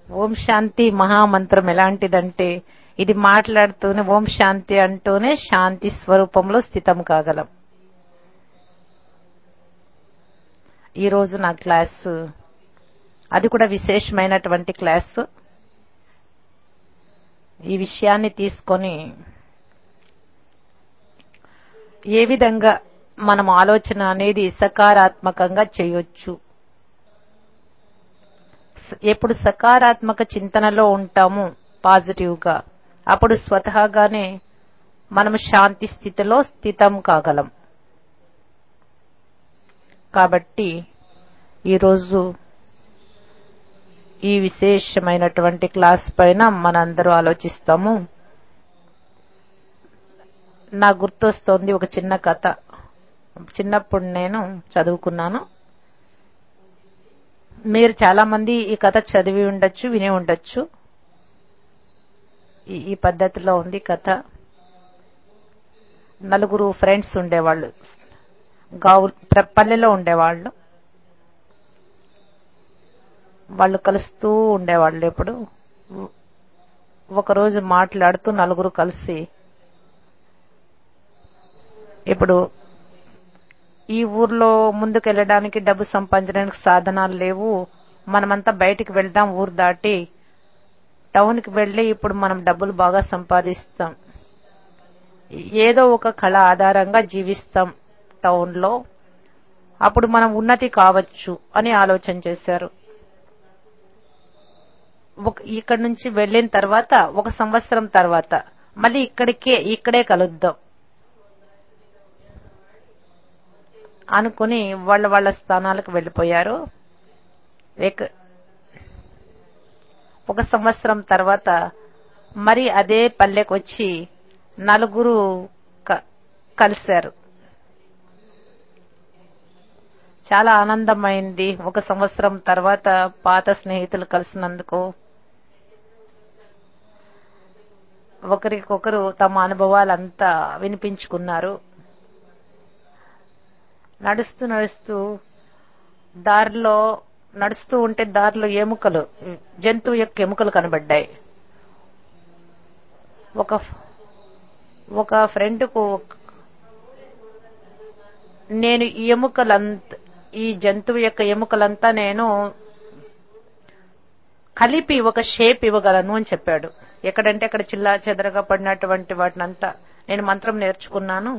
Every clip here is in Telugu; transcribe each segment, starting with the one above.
ఓం శాంతి మహామంత్రం ఎలాంటిదంటే ఇది మాట్లాడుతూనే ఓం శాంతి అంటూనే శాంతి స్వరూపంలో స్థితం కాగలం ఈరోజు నా క్లాసు అది కూడా విశేషమైనటువంటి క్లాసు ఈ విషయాన్ని తీసుకొని ఏ విధంగా మనం ఆలోచన అనేది సకారాత్మకంగా చేయొచ్చు ఎప్పుడు సకారాత్మక చింతనలో ఉంటాము పాజిటివ్ గా అప్పుడు స్వతహాగానే మనం శాంతి స్థితిలో స్థితం కాగలం కాబట్టి ఈరోజు ఈ విశేషమైనటువంటి క్లాస్ పైన మనందరూ ఆలోచిస్తాము నా గుర్తొస్తోంది ఒక చిన్న కథ చిన్నప్పుడు నేను చదువుకున్నాను మీరు చాలా మంది ఈ కథ చదివి ఉండొచ్చు విని ఉండొచ్చు ఈ- ఈ పద్ధతిలో ఉంది కథ నలుగురు ఫ్రెండ్స్ ఉండేవాళ్ళు గావు ప్ర- పల్లెలో ఉండేవాళ్ళు వాళ్ళు కలుస్తూ ఉండేవాళ్ళు ఎప్పుడు ఒకరోజు మాట్లాడుతూ నలుగురు కలిసి ఇప్పుడు ఈ ఊర్లో ముందుకు వెళ్ళడానికి డబ్బు సంపాదించడానికి సాధనాలు లేవు మనమంతా బయటికి వెళ్దాం ఊరు దాటి టౌన్కి వెళ్ళి ఇప్పుడు మనం డబ్బులు బాగా సంపాదిస్తాం ఏదో ఒక కళ ఆధారంగా జీవిస్తాం టౌన్లో అప్పుడు మనం ఉన్నతి కావచ్చు అని ఆలోచన చేశారు ఒక ఇక్కడ నుంచి వెళ్ళిన తర్వాత ఒక సంవత్సరం తర్వాత మళ్ళీ ఇక్కడికే ఇక్కడే కలుద్దాం అనుకుని వాళ్ళ వాళ్ళ స్థానాలకు వెళ్ళిపోయారు ఎక- ఒక సంవత్సరం తర్వాత మరి అదే పల్లెకు వచ్చి నలుగురు క- కలిశారు చాలా ఆనందమైంది ఒక సంవత్సరం తర్వాత పాత స్నేహితులు కలిసినందుకు ఒకరికొకరు తమ అనుభవాలంతా వినిపించుకున్నారు నడుస్తూ నడుస్తూ దారిలో నడుస్తూ ఉంటే దారిలో ఎముకలు జంతువు యొక్క ఎముకలు కనబడ్డాయి ఒక ఒక ఫ్రెండ్కు నేను ఈ ఎముకలంత ఈ జంతువు యొక్క ఎముకలంతా నేను కలిపి ఒక షేప్ ఇవ్వగలను అని చెప్పాడు ఎక్కడంటే అక్కడ చిల్లా చెదరగా పడినటువంటి వాటినంతా నేను మంత్రం నేర్చుకున్నాను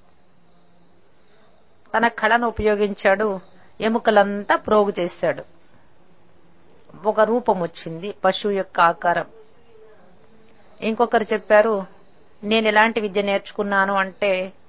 తన కళను ఉపయోగించాడు ఎముకలంతా ప్రోగు చేశాడు ఒక రూపం వచ్చింది పశువు యొక్క ఆకారం ఇంకొకరు చెప్పారు నేను ఎలాంటి విద్య నేర్చుకున్నాను అంటే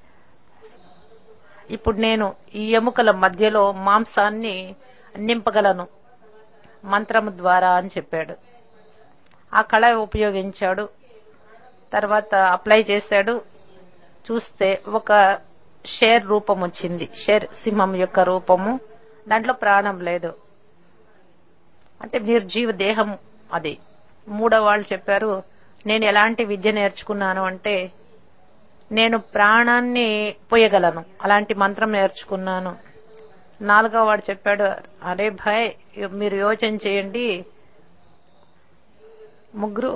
ఇప్పుడు నేను ఈ ఎముకల మధ్యలో మాంసాన్ని నింపగలను మంత్రము ద్వారా అని చెప్పాడు ఆ కళ ఉపయోగించాడు తర్వాత అప్లై చేశాడు చూస్తే ఒక షేర్ రూపం వచ్చింది షేర్ సింహం యొక్క రూపము దాంట్లో ప్రాణం లేదు అంటే నిర్జీవ దేహం అది మూడో వాళ్ళు చెప్పారు నేను ఎలాంటి విద్య నేర్చుకున్నాను అంటే నేను ప్రాణాన్ని పోయగలను అలాంటి మంత్రం నేర్చుకున్నాను నాలుగో వాడు చెప్పాడు అరే భాయ్ మీరు యోచన చేయండి ముగ్గురు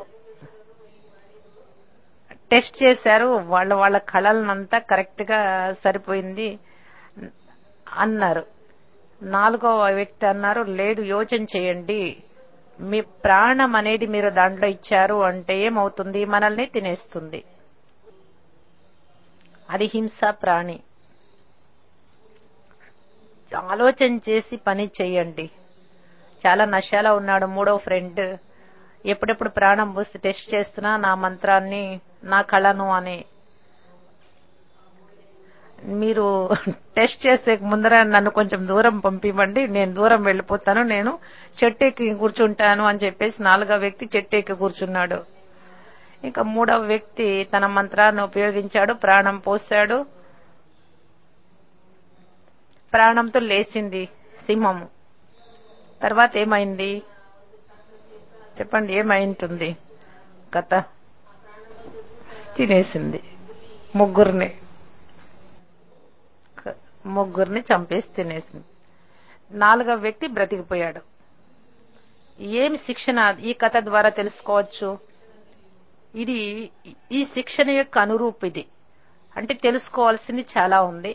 టెస్ట్ చేశారు వాళ్ళ వాళ్ళ కళలనంతా కరెక్ట్ గా సరిపోయింది అన్నారు నాలుగో వ్యక్తి అన్నారు లేదు యోచన చేయండి మీ ప్రాణం అనేది మీరు దాంట్లో ఇచ్చారు అంటే ఏమవుతుంది మనల్ని తినేస్తుంది అది హింస ప్రాణి ఆలోచన చేసి పని చేయండి చాలా నశాలో ఉన్నాడు మూడో ఫ్రెండ్ ఎప్పుడెప్పుడు ప్రాణం పోసి టెస్ట్ చేస్తున్నా నా మంత్రాన్ని నా కళను అని మీరు టెస్ట్ చేసే ముందర నన్ను కొంచెం దూరం పంపివ్వండి నేను దూరం వెళ్ళిపోతాను నేను చెట్టు ఎక్కి కూర్చుంటాను అని చెప్పేసి నాలుగో వ్యక్తి చెట్టు ఎక్కి కూర్చున్నాడు ఇంకా మూడవ వ్యక్తి తన మంత్రాన్ని ఉపయోగించాడు ప్రాణం పోశాడు ప్రాణంతో లేచింది సింహము తర్వాత ఏమైంది చెప్పండి ఏమైంటుంది కథ తినేసింది ముగ్గురిని క- ముగ్గురిని చంపేసి తినేసింది నాలుగవ వ్యక్తి బ్రతికిపోయాడు ఏమి శిక్షణ ఈ కథ ద్వారా తెలుసుకోవచ్చు ఇది ఈ శిక్షణ యొక్క అనురూపు ఇది అంటే తెలుసుకోవాల్సింది చాలా ఉంది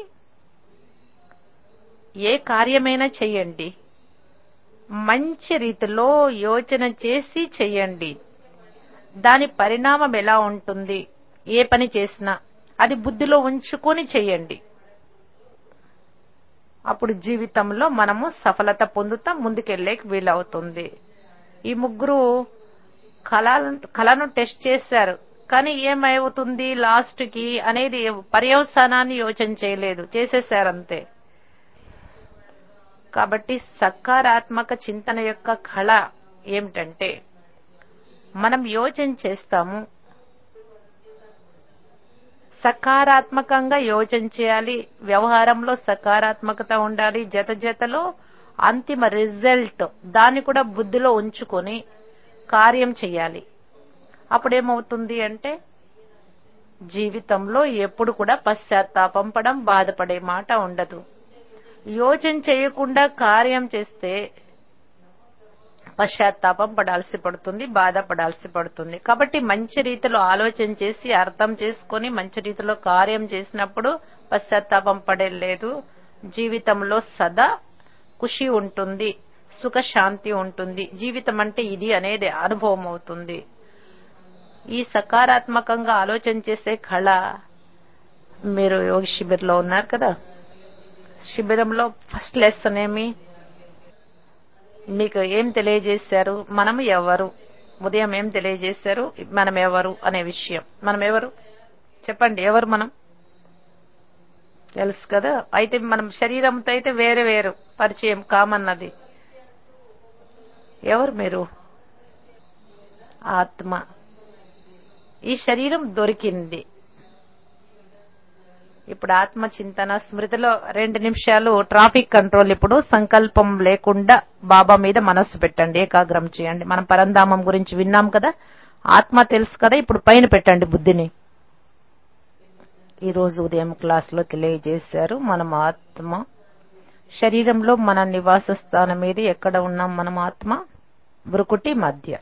ఏ కార్యమైనా చెయ్యండి మంచి రీతిలో యోచన చేసి చెయ్యండి దాని పరిణామం ఎలా ఉంటుంది ఏ పని చేసినా అది బుద్ధిలో ఉంచుకొని చెయ్యండి అప్పుడు జీవితంలో మనము సఫలత పొందుతాం ముందుకెళ్ళేకి వీలవుతుంది ఈ ముగ్గురు కళలను కళను టెస్ట్ చేశారు కానీ ఏమవుతుంది లాస్ట్ కి అనేది పర్యవసానాన్ని యోచన చేయలేదు చేసేసారంతే కాబట్టి సకారాత్మక చింతన యొక్క కళ ఏమిటంటే మనం యోచన చేస్తాము సకారాత్మకంగా యోచన చేయాలి వ్యవహారంలో సకారాత్మకత ఉండాలి జత జతలో అంతిమ రిజల్ట్ దాన్ని కూడా బుద్ధిలో ఉంచుకొని కార్యం చేయాలి అప్పుడేమవుతుంది అంటే జీవితంలో ఎప్పుడు కూడా పశ్చాత్తాపం పడం బాధపడే మాట ఉండదు యోచన చేయకుండా కార్యం చేస్తే పశ్చాత్తాపం పడాల్సి పడుతుంది బాధపడాల్సి పడుతుంది కాబట్టి మంచి రీతిలో ఆలోచన చేసి అర్థం చేసుకొని మంచి రీతిలో కార్యం చేసినప్పుడు పశ్చాత్తాపం పడలేదు జీవితంలో సదా ఖుషి ఉంటుంది సుఖ శాంతి ఉంటుంది జీవితం అంటే ఇది అనేది అనుభవం అవుతుంది ఈ సకారాత్మకంగా ఆలోచన చేసే కళ మీరు యోగి శిబిర్లో ఉన్నారు కదా శిబిరంలో ఫస్ట్ లెసన్ ఏమి మీకు ఏం తెలియజేశారు మనం ఎవరు ఉదయం ఏం తెలియజేశారు మనం ఎవరు అనే విషయం మనం ఎవరు చెప్పండి ఎవరు మనం తెలుసు కదా అయితే మనం శరీరంతో అయితే వేరే వేరు పరిచయం కామన్నది ఎవరు మీరు ఆత్మ ఈ శరీరం దొరికింది ఇప్పుడు ఆత్మ చింతన స్మృతిలో రెండు నిమిషాలు ట్రాఫిక్ కంట్రోల్ ఇప్పుడు సంకల్పం లేకుండా బాబా మీద మనస్సు పెట్టండి ఏకాగ్రం చేయండి మనం పరంధామం గురించి విన్నాం కదా ఆత్మ తెలుసు కదా ఇప్పుడు పైన పెట్టండి బుద్ధిని ఈ రోజు ఉదయం క్లాస్ లో తెలియజేశారు మనం ఆత్మ శరీరంలో మన నివాస స్థానం ఏది ఎక్కడ ఉన్నాం మనం ఆత్మ బ్రుకుటి మధ్య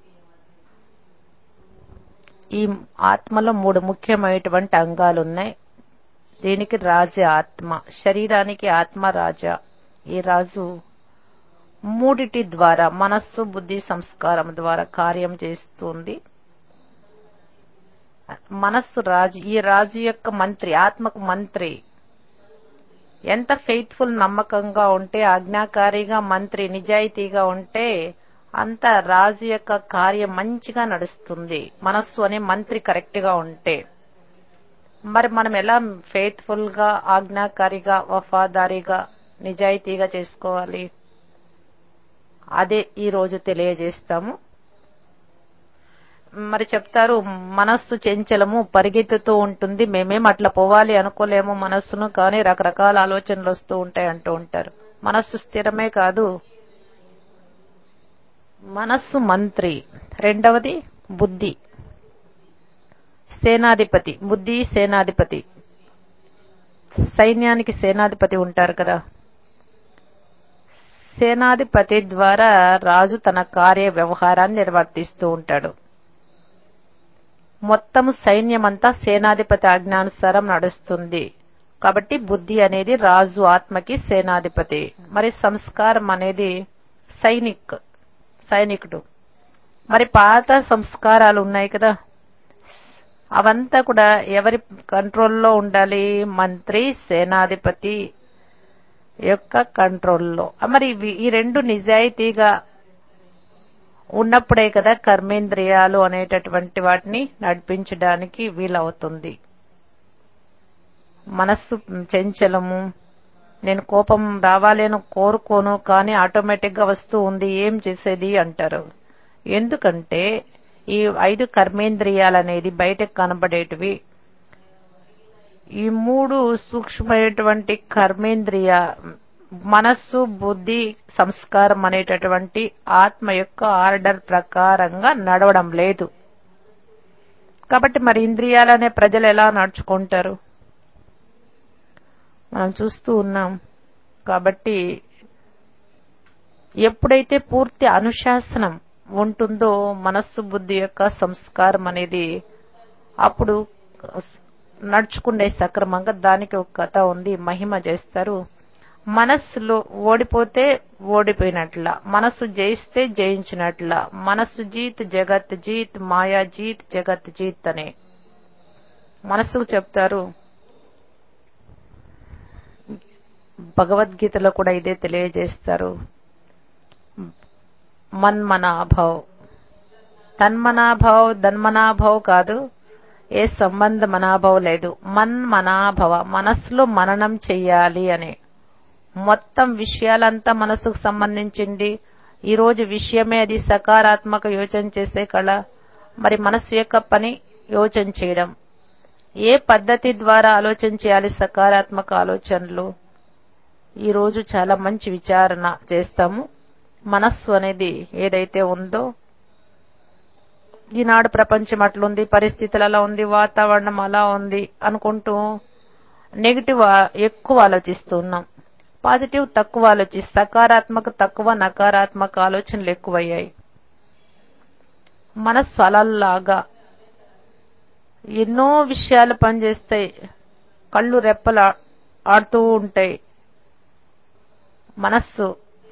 ఈ ఆత్మలో మూడు ముఖ్యమైనటువంటి అంగాలు ఉన్నాయి దీనికి రాజే ఆత్మ శరీరానికి ఆత్మ రాజా ఈ రాజు మూడిటి ద్వారా మనస్సు బుద్ధి సంస్కారం ద్వారా కార్యం చేస్తుంది మనస్సు రాజు ఈ రాజు యొక్క మంత్రి ఆత్మకు మంత్రి ఎంత ఫెయిత్ఫుల్ నమ్మకంగా ఉంటే ఆజ్ఞాకారిగా మంత్రి నిజాయితీగా ఉంటే అంత రాజు యొక్క కార్యం మంచిగా నడుస్తుంది మనస్సు అనే మంత్రి కరెక్ట్ గా ఉంటే మరి మనం ఎలా ఫెయిత్ఫుల్ గా ఆజ్ఞాకారిగా వఫాదారీగా నిజాయితీగా చేసుకోవాలి అదే ఈ రోజు తెలియజేస్తాము మరి చెప్తారు మనస్సు చెంచలము పరిగెత్తుతూ ఉంటుంది మేమేం అట్లా పోవాలి అనుకోలేము మనస్సును కానీ రకరకాల ఆలోచనలు వస్తూ ఉంటాయి అంటూ ఉంటారు మనస్సు స్థిరమే కాదు మనస్సు మంత్రి రెండవది బుద్ధి సేనాధిపతి బుద్ధి సేనాధిపతి సైన్యానికి సేనాధిపతి ఉంటారు కదా సేనాధిపతి ద్వారా రాజు తన కార్య వ్యవహారాన్ని నిర్వర్తిస్తూ ఉంటాడు మొత్తం సైన్యమంతా సేనాధిపతి ఆజ్ఞానుసారం నడుస్తుంది కాబట్టి బుద్ధి అనేది రాజు ఆత్మకి సేనాధిపతి మరి సంస్కారం అనేది సైనిక్ సైనికుడు మరి పాత సంస్కారాలు ఉన్నాయి కదా అవంతా కూడా ఎవరి కంట్రోల్లో ఉండాలి మంత్రి సేనాధిపతి యొక్క కంట్రోల్లో మరి ఈ రెండు నిజాయితీగా ఉన్నప్పుడే కదా కర్మేంద్రియాలు అనేటటువంటి వాటిని నడిపించడానికి వీలవుతుంది మనస్సు చెంచలము నేను కోపం రావాలి అని కోరుకోను కానీ ఆటోమేటిక్ గా వస్తూ ఉంది ఏం చేసేది అంటారు ఎందుకంటే ఈ ఐదు కర్మేంద్రియాలు అనేది బయటకు కనబడేటివి ఈ మూడు సూక్ష్మమైనటువంటి కర్మేంద్రియ మనస్సు బుద్ధి సంస్కారం అనేటటువంటి ఆత్మ యొక్క ఆర్డర్ ప్రకారంగా నడవడం లేదు కాబట్టి మరి ఇంద్రియాలనే ప్రజలు ఎలా నడుచుకుంటారు మనం చూస్తూ ఉన్నాం కాబట్టి ఎప్పుడైతే పూర్తి అనుశాసనం ఉంటుందో మనస్సు బుద్ధి యొక్క సంస్కారం అనేది అప్పుడు నడుచుకునే సక్రమంగా దానికి ఒక కథ ఉంది మహిమ చేస్తారు మనస్సులో ఓడిపోతే ఓడిపోయినట్ల మనస్సు జయిస్తే జయించినట్ల మనస్సు జీత్ జగత్ జీత్ మాయా జీత్ జగత్ జీత్ అని మనస్సుకు చెప్తారు భగవద్గీతలో కూడా ఇదే తెలియజేస్తారు మన్మనాభవ్ తన్మనాభవ్ ధన్మనాభవ్ కాదు ఏ సంబంధ మనాభవ్ లేదు మన్మనాభవ మనస్సులో మననం చెయ్యాలి అని మొత్తం విషయాలంతా మనసుకు సంబంధించింది ఈ రోజు విషయమే అది సకారాత్మక యోచన చేసే కళ మరి మనస్సు యొక్క పని యోచన చేయడం ఏ పద్ధతి ద్వారా ఆలోచన చేయాలి సకారాత్మక ఆలోచనలు ఈ రోజు చాలా మంచి విచారణ చేస్తాము మనస్సు అనేది ఏదైతే ఉందో ఈనాడు ప్రపంచం అట్లుంది పరిస్థితులు అలా ఉంది వాతావరణం అలా ఉంది అనుకుంటూ నెగిటివ్ ఎక్కువ ఆలోచిస్తున్నాం పాజిటివ్ తక్కువ ఆలోచి సకారాత్మక తక్కువ నకారాత్మక ఆలోచనలు ఎక్కువయ్యాయి మనస్సు అలల్లాగా ఎన్నో విషయాలు పనిచేస్తాయి కళ్ళు రెప్పలు ఆడుతూ ఉంటాయి మనస్సు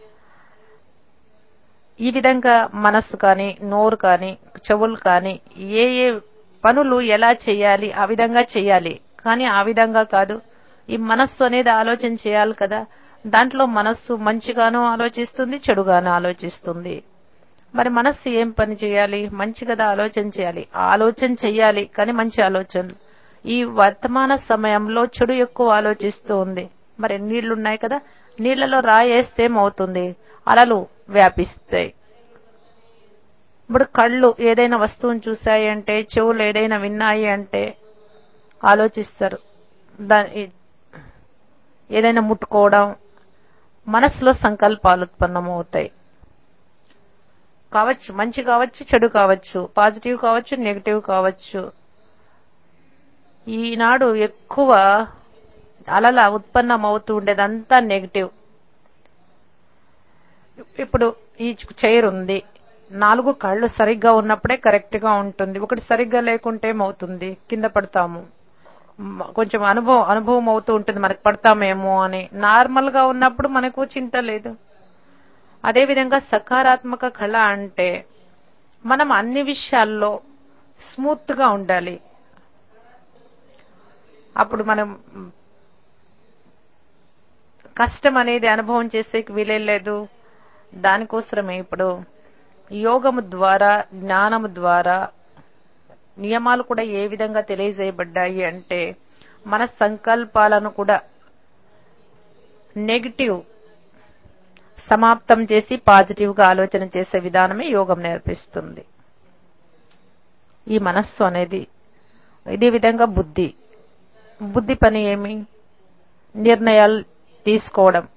ఈ విధంగా మనస్సు కానీ నోరు కానీ చెవులు కానీ ఏ ఏ పనులు ఎలా చేయాలి ఆ విధంగా చేయాలి కానీ ఆ విధంగా కాదు ఈ మనస్సు అనేది ఆలోచన చేయాలి కదా దాంట్లో మనస్సు మంచిగానూ ఆలోచిస్తుంది చెడుగానూ ఆలోచిస్తుంది మరి మనస్సు ఏం పని చేయాలి మంచి కదా ఆలోచన చేయాలి ఆలోచన చెయ్యాలి కానీ మంచి ఆలోచనలు ఈ వర్తమాన సమయంలో చెడు ఎక్కువ ఆలోచిస్తూ ఉంది మరి నీళ్లున్నాయి కదా నీళ్లలో రాయేస్తే ఏమవుతుంది అలలు వ్యాపిస్తాయి ఇప్పుడు కళ్ళు ఏదైనా వస్తువును చూశాయి అంటే చెవులు ఏదైనా విన్నాయి అంటే ఆలోచిస్తారు దాని ఏదైనా ముట్టుకోవడం మనసులో సంకల్పాలు ఉత్పన్నమవుతాయి కావచ్చు మంచి కావచ్చు చెడు కావచ్చు పాజిటివ్ కావచ్చు నెగిటివ్ కావచ్చు ఈనాడు ఎక్కువ అలల ఉత్పన్నం అవుతూ ఉండేదంతా నెగిటివ్ ఇప్పుడు ఈ చైర్ ఉంది నాలుగు కళ్ళు సరిగ్గా ఉన్నప్పుడే కరెక్ట్ గా ఉంటుంది ఒకటి సరిగ్గా లేకుంటే ఏమవుతుంది కింద పడతాము కొంచెం అనుభవం అనుభవం అవుతూ ఉంటుంది మనకు పడతామేమో అని నార్మల్ గా ఉన్నప్పుడు మనకు చింత లేదు అదేవిధంగా సకారాత్మక కళ అంటే మనం అన్ని విషయాల్లో స్మూత్ గా ఉండాలి అప్పుడు మనం కష్టం అనేది అనుభవం చేసేకి వీలేదు దానికోసమే ఇప్పుడు యోగము ద్వారా జ్ఞానము ద్వారా నియమాలు కూడా ఏ విధంగా తెలియజేయబడ్డాయి అంటే మన సంకల్పాలను కూడా నెగిటివ్ సమాప్తం చేసి పాజిటివ్ గా ఆలోచన చేసే విధానమే యోగం నేర్పిస్తుంది ఈ మనస్సు అనేది ఇదే విధంగా బుద్ధి బుద్ధి పని ఏమి నిర్ణయాలు తీసుకోవడం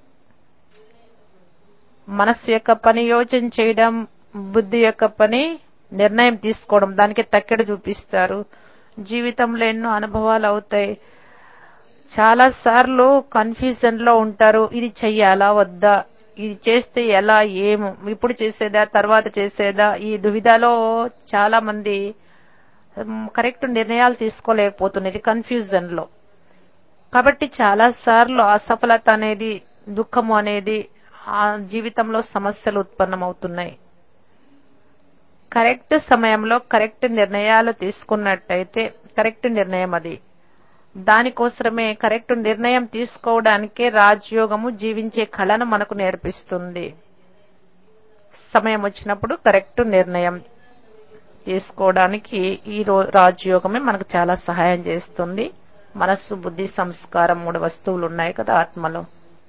మనస్సు యొక్క పని యోచన చేయడం బుద్ధి యొక్క పని నిర్ణయం తీసుకోవడం దానికి తక్కెడ చూపిస్తారు జీవితంలో ఎన్నో అనుభవాలు అవుతాయి చాలా సార్లు కన్ఫ్యూజన్ లో ఉంటారు ఇది చెయ్యాలా వద్దా ఇది చేస్తే ఎలా ఏము ఇప్పుడు చేసేదా తర్వాత చేసేదా ఈ దువిధలో చాలా మంది కరెక్ట్ నిర్ణయాలు తీసుకోలేకపోతున్నది కన్ఫ్యూజన్ లో కాబట్టి చాలా సార్లు అసఫలత అనేది దుఃఖము అనేది ఆ జీవితంలో సమస్యలు ఉత్పన్నమవుతున్నాయి కరెక్ట్ సమయంలో కరెక్ట్ నిర్ణయాలు తీసుకున్నట్టయితే కరెక్ట్ నిర్ణయం అది దానికోసమే కరెక్ట్ నిర్ణయం తీసుకోవడానికే రాజయోగము జీవించే కళను మనకు నేర్పిస్తుంది సమయం వచ్చినప్పుడు కరెక్ట్ నిర్ణయం తీసుకోవడానికి ఈ రాజయోగమే మనకు చాలా సహాయం చేస్తుంది మనస్సు బుద్ధి సంస్కారం మూడు వస్తువులు ఉన్నాయి కదా ఆత్మలో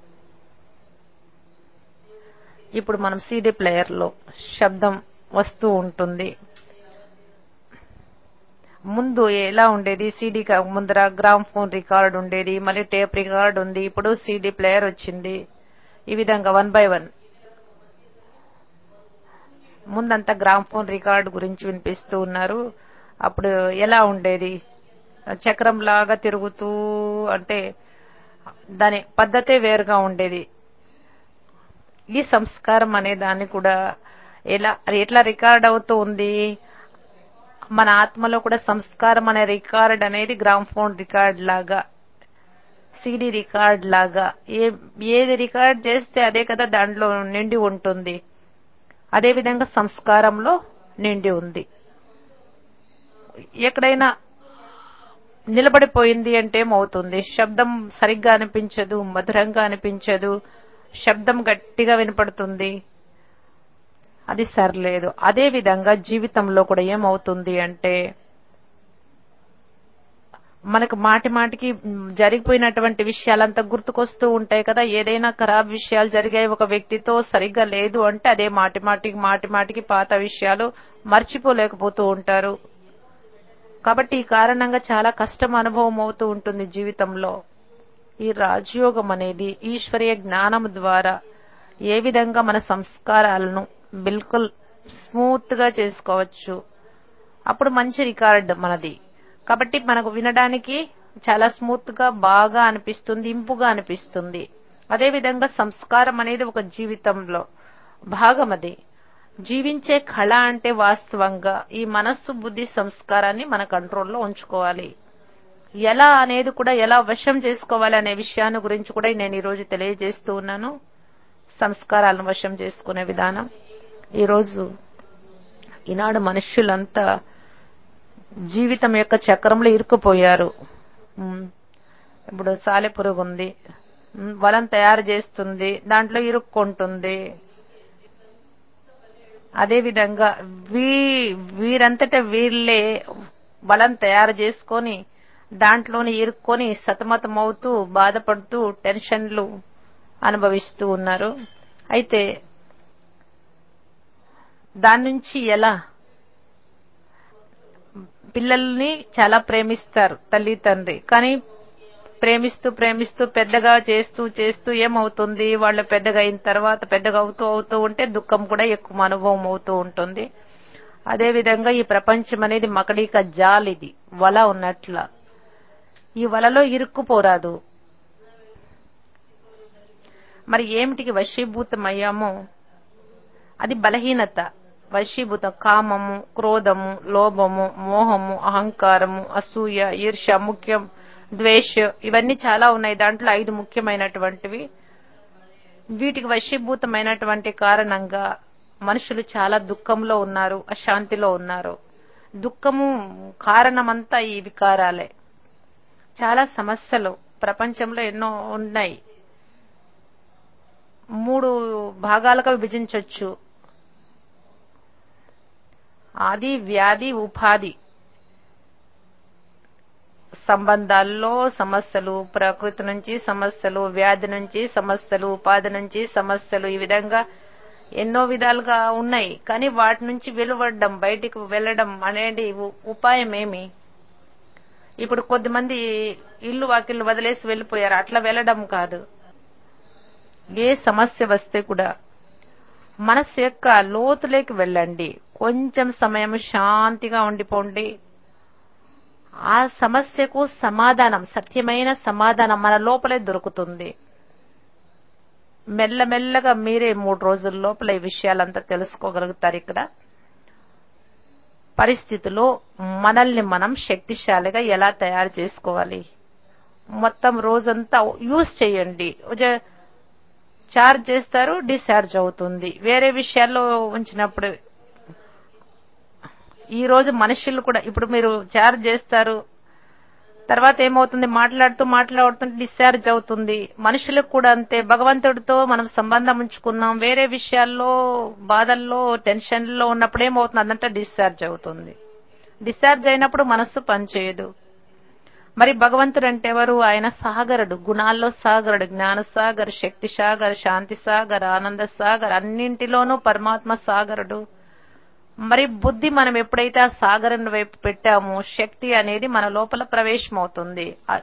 ఇప్పుడు మనం సీడీ ప్లేయర్ లో శబ్దం వస్తూ ఉంటుంది ముందు ఎలా ఉండేది సీడీ ముందర గ్రామ్ ఫోన్ రికార్డ్ ఉండేది మళ్ళీ టేప్ రికార్డ్ ఉంది ఇప్పుడు సీడీ ప్లేయర్ వచ్చింది ఈ విధంగా వన్ బై వన్ ముందంతా గ్రామ్ ఫోన్ రికార్డ్ గురించి వినిపిస్తూ ఉన్నారు అప్పుడు ఎలా ఉండేది చక్రం లాగా తిరుగుతూ అంటే దాని పద్ధతే వేరుగా ఉండేది ఈ సంస్కారం అనే దాన్ని కూడా ఎలా అది ఎట్లా రికార్డ్ అవుతూ ఉంది మన ఆత్మలో కూడా సంస్కారం అనే రికార్డ్ అనేది గ్రామ్ ఫోన్ రికార్డ్ లాగా సిడి రికార్డ్ లాగా ఏ ఏది రికార్డ్ చేస్తే అదే కదా దాంట్లో నిండి ఉంటుంది అదే విధంగా సంస్కారంలో నిండి ఉంది ఎక్కడైనా నిలబడిపోయింది అంటే ఏమవుతుంది శబ్దం సరిగ్గా అనిపించదు మధురంగా అనిపించదు శబ్దం గట్టిగా వినపడుతుంది అది సరిలేదు అదే విధంగా జీవితంలో కూడా ఏమవుతుంది అంటే మనకు మాటి మాటికి జరిగిపోయినటువంటి విషయాలంతా గుర్తుకొస్తూ ఉంటాయి కదా ఏదైనా ఖరాబ్ విషయాలు జరిగాయి ఒక వ్యక్తితో సరిగ్గా లేదు అంటే అదే మాటి మాటికి మాటి మాటికి పాత విషయాలు మర్చిపోలేకపోతూ ఉంటారు కాబట్టి ఈ కారణంగా చాలా కష్టం అనుభవం అవుతూ ఉంటుంది జీవితంలో ఈ రాజయోగం అనేది ఈశ్వరీయ జ్ఞానం ద్వారా ఏ విధంగా మన సంస్కారాలను బిల్కుల్ స్మూత్ గా చేసుకోవచ్చు అప్పుడు మంచి రికార్డ్ మనది కాబట్టి మనకు వినడానికి చాలా స్మూత్ గా బాగా అనిపిస్తుంది ఇంపుగా అనిపిస్తుంది అదే విధంగా సంస్కారం అనేది ఒక జీవితంలో భాగం అది జీవించే కళ అంటే వాస్తవంగా ఈ మనస్సు బుద్ధి సంస్కారాన్ని మన కంట్రోల్లో ఉంచుకోవాలి ఎలా అనేది కూడా ఎలా వశం చేసుకోవాలి అనే విషయాన్ని గురించి కూడా నేను ఈరోజు తెలియజేస్తూ ఉన్నాను సంస్కారాలను వశం చేసుకునే విధానం ఈరోజు ఈనాడు మనుష్యులంతా జీవితం యొక్క చక్రంలో ఇరుక్కుపోయారు ఉమ్, ఇప్పుడు సాలెపురుగు ఉంది ఉమ్, వలం తయారు చేస్తుంది దాంట్లో ఇరుక్కుంటుంది అదే విధంగా వీ వీరంతట వీళ్ళే బలం తయారు చేసుకొని దాంట్లోనే ఇరుక్కొని సతమతమవుతూ బాధపడుతూ టెన్షన్లు అనుభవిస్తూ ఉన్నారు అయితే దాని నుంచి ఎలా పిల్లల్ని చాలా ప్రేమిస్తారు తల్లి తండ్రి కానీ ప్రేమిస్తూ ప్రేమిస్తూ పెద్దగా చేస్తూ చేస్తూ ఏమవుతుంది వాళ్ళు పెద్దగా అయిన తర్వాత పెద్దగా అవుతూ అవుతూ ఉంటే దుఃఖం కూడా ఎక్కువ అనుభవం అవుతూ ఉంటుంది అదే విధంగా ఈ ప్రపంచం అనేది మకడిక జాలిది వల ఉన్నట్ల ఈ వలలో ఇరుక్కుపోరాదు మరి ఏమిటికి వశీభూతం అయ్యామో అది బలహీనత వశీభూతం కామము క్రోధము లోభము మోహము అహంకారము అసూయ ఈర్ష ముఖ్యం ద్వేష ఇవన్నీ చాలా ఉన్నాయి దాంట్లో ఐదు ముఖ్యమైనటువంటివి వీటికి వశీభూతమైనటువంటి కారణంగా మనుషులు చాలా దుఃఖంలో ఉన్నారు అశాంతిలో ఉన్నారు దుఃఖము కారణమంతా ఈ వికారాలే చాలా సమస్యలు ప్రపంచంలో ఎన్నో ఉన్నాయి మూడు భాగాలుగా విభజించవచ్చు ఆది వ్యాధి ఉపాధి సంబంధాల్లో సమస్యలు ప్రకృతి నుంచి సమస్యలు వ్యాధి నుంచి సమస్యలు ఉపాధి నుంచి సమస్యలు ఈ విధంగా ఎన్నో విధాలుగా ఉన్నాయి కానీ వాటి నుంచి వెలువడడం బయటికి వెళ్ళడం అనేది ఉ- ఉపాయం ఏమి ఇప్పుడు కొద్దిమంది ఇల్లు వాకిళ్ళు వదిలేసి వెళ్ళిపోయారు అట్లా వెళ్ళడం కాదు ఏ సమస్య వస్తే కూడా మనస్సు యొక్క లోతులోకి వెళ్ళండి కొంచెం సమయం శాంతిగా ఉండిపోండి ఆ సమస్యకు సమాధానం సత్యమైన సమాధానం మన లోపలే దొరుకుతుంది మెల్లమెల్లగా మీరే మూడు రోజుల లోపల ఈ విషయాలంతా తెలుసుకోగలుగుతారు ఇక్కడ పరిస్థితిలో మనల్ని మనం శక్తిశాలిగా ఎలా తయారు చేసుకోవాలి మొత్తం రోజంతా యూజ్ చేయండి ఉజ- చార్జ్ చేస్తారు డిశ్చార్జ్ అవుతుంది వేరే విషయాల్లో ఉంచినప్పుడు ఈ రోజు మనుషులు కూడా ఇప్పుడు మీరు చార్జ్ చేస్తారు తర్వాత ఏమవుతుంది మాట్లాడుతూ మాట్లాడుతూ డిశ్చార్జ్ అవుతుంది మనుషులకు కూడా అంతే భగవంతుడితో మనం సంబంధం ఉంచుకున్నాం వేరే విషయాల్లో బాధల్లో టెన్షన్లో ఉన్నప్పుడు ఏమవుతుంది అదంతా డిశ్చార్జ్ అవుతుంది డిశ్చార్జ్ అయినప్పుడు మనస్సు పనిచేయదు మరి భగవంతుడు అంటే ఎవరు ఆయన సాగరుడు గుణాల్లో సాగరుడు జ్ఞాన సాగర్ శక్తి సాగర్ శాంతి సాగర్ ఆనంద సాగర్ అన్నింటిలోనూ పరమాత్మ సాగరుడు మరి బుద్ధి మనం ఎప్పుడైతే ఆ సాగరం వైపు పెట్టామో శక్తి అనేది మన లోపల ప్రవేశమవుతుంది ఆ-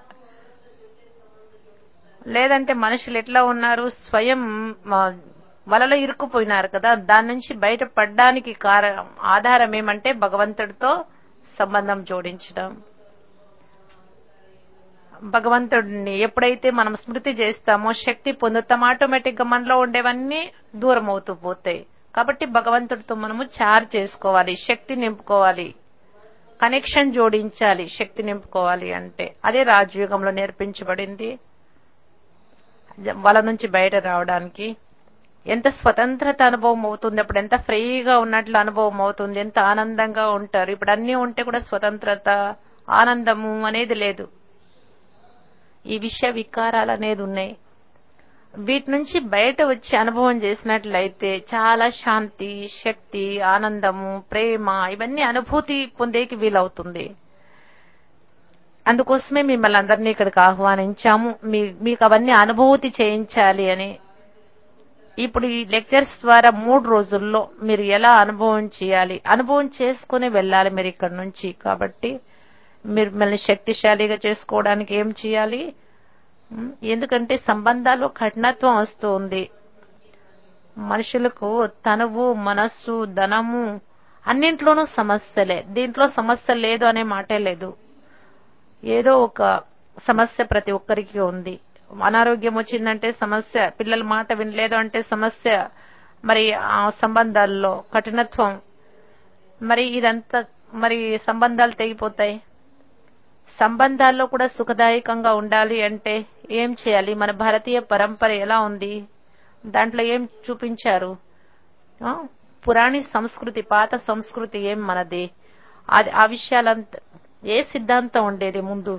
లేదంటే మనుషులు ఎట్లా ఉన్నారు స్వయం ఆ, వలలో ఇరుక్కుపోయినారు కదా దాని నుంచి బయట పడ్డానికి కారణం ఆధారం ఏమంటే భగవంతుడితో సంబంధం జోడించడం భగవంతుడిని ఎప్పుడైతే మనం స్మృతి చేస్తామో శక్తి పొందుతాం ఆటోమేటిక్ గా మనలో ఉండేవన్నీ దూరం అవుతూ పోతాయి కాబట్టి భగవంతుడితో మనము చార్జ్ చేసుకోవాలి శక్తి నింపుకోవాలి కనెక్షన్ జోడించాలి శక్తి నింపుకోవాలి అంటే అదే రాజయుగంలో నేర్పించబడింది వాళ్ళ నుంచి బయట రావడానికి ఎంత స్వతంత్రత అనుభవం అవుతుంది అప్పుడు ఎంత ఫ్రీగా ఉన్నట్లు అనుభవం అవుతుంది ఎంత ఆనందంగా ఉంటారు ఇప్పుడు అన్నీ ఉంటే కూడా స్వతంత్రత ఆనందము అనేది లేదు ఈ విషయ వికారాలు అనేది ఉన్నాయి వీటి నుంచి బయట వచ్చి అనుభవం చేసినట్లయితే చాలా శాంతి శక్తి ఆనందము ప్రేమ ఇవన్నీ అనుభూతి పొందేకి వీలవుతుంది అందుకోసమే మిమ్మల్ని అందరినీ ఇక్కడికి ఆహ్వానించాము మీ మీకు అవన్నీ అనుభూతి చేయించాలి అని ఇప్పుడు ఈ లెక్చర్స్ ద్వారా మూడు రోజుల్లో మీరు ఎలా అనుభవం చేయాలి అనుభవం చేసుకుని వెళ్ళాలి మీరు ఇక్కడ నుంచి కాబట్టి మీరు మిమ్మల్ని శక్తిశాలిగా చేసుకోవడానికి ఏం చేయాలి ఉమ్, ఎందుకంటే సంబంధాల్లో కఠినత్వం వస్తుంది మనుషులకు తనువు మనస్సు ధనము అన్నింట్లోనూ సమస్యలే దీంట్లో సమస్య లేదు అనే మాటే లేదు ఏదో ఒక సమస్య ప్రతి ఒక్కరికి ఉంది అనారోగ్యం వచ్చిందంటే సమస్య పిల్లల మాట వినలేదు అంటే సమస్య మరి ఆ సంబంధాల్లో కఠినత్వం మరి ఇదంతా మరి సంబంధాలు తెగిపోతాయి సంబంధాల్లో కూడా సుఖదాయకంగా ఉండాలి అంటే ఏం చేయాలి మన భారతీయ పరంపర ఎలా ఉంది దాంట్లో ఏం చూపించారు ఆ? పురాణి సంస్కృతి పాత సంస్కృతి ఏం మనది అది ఆ విషయాలంతా ఏ సిద్ధాంతం ఉండేది ముందు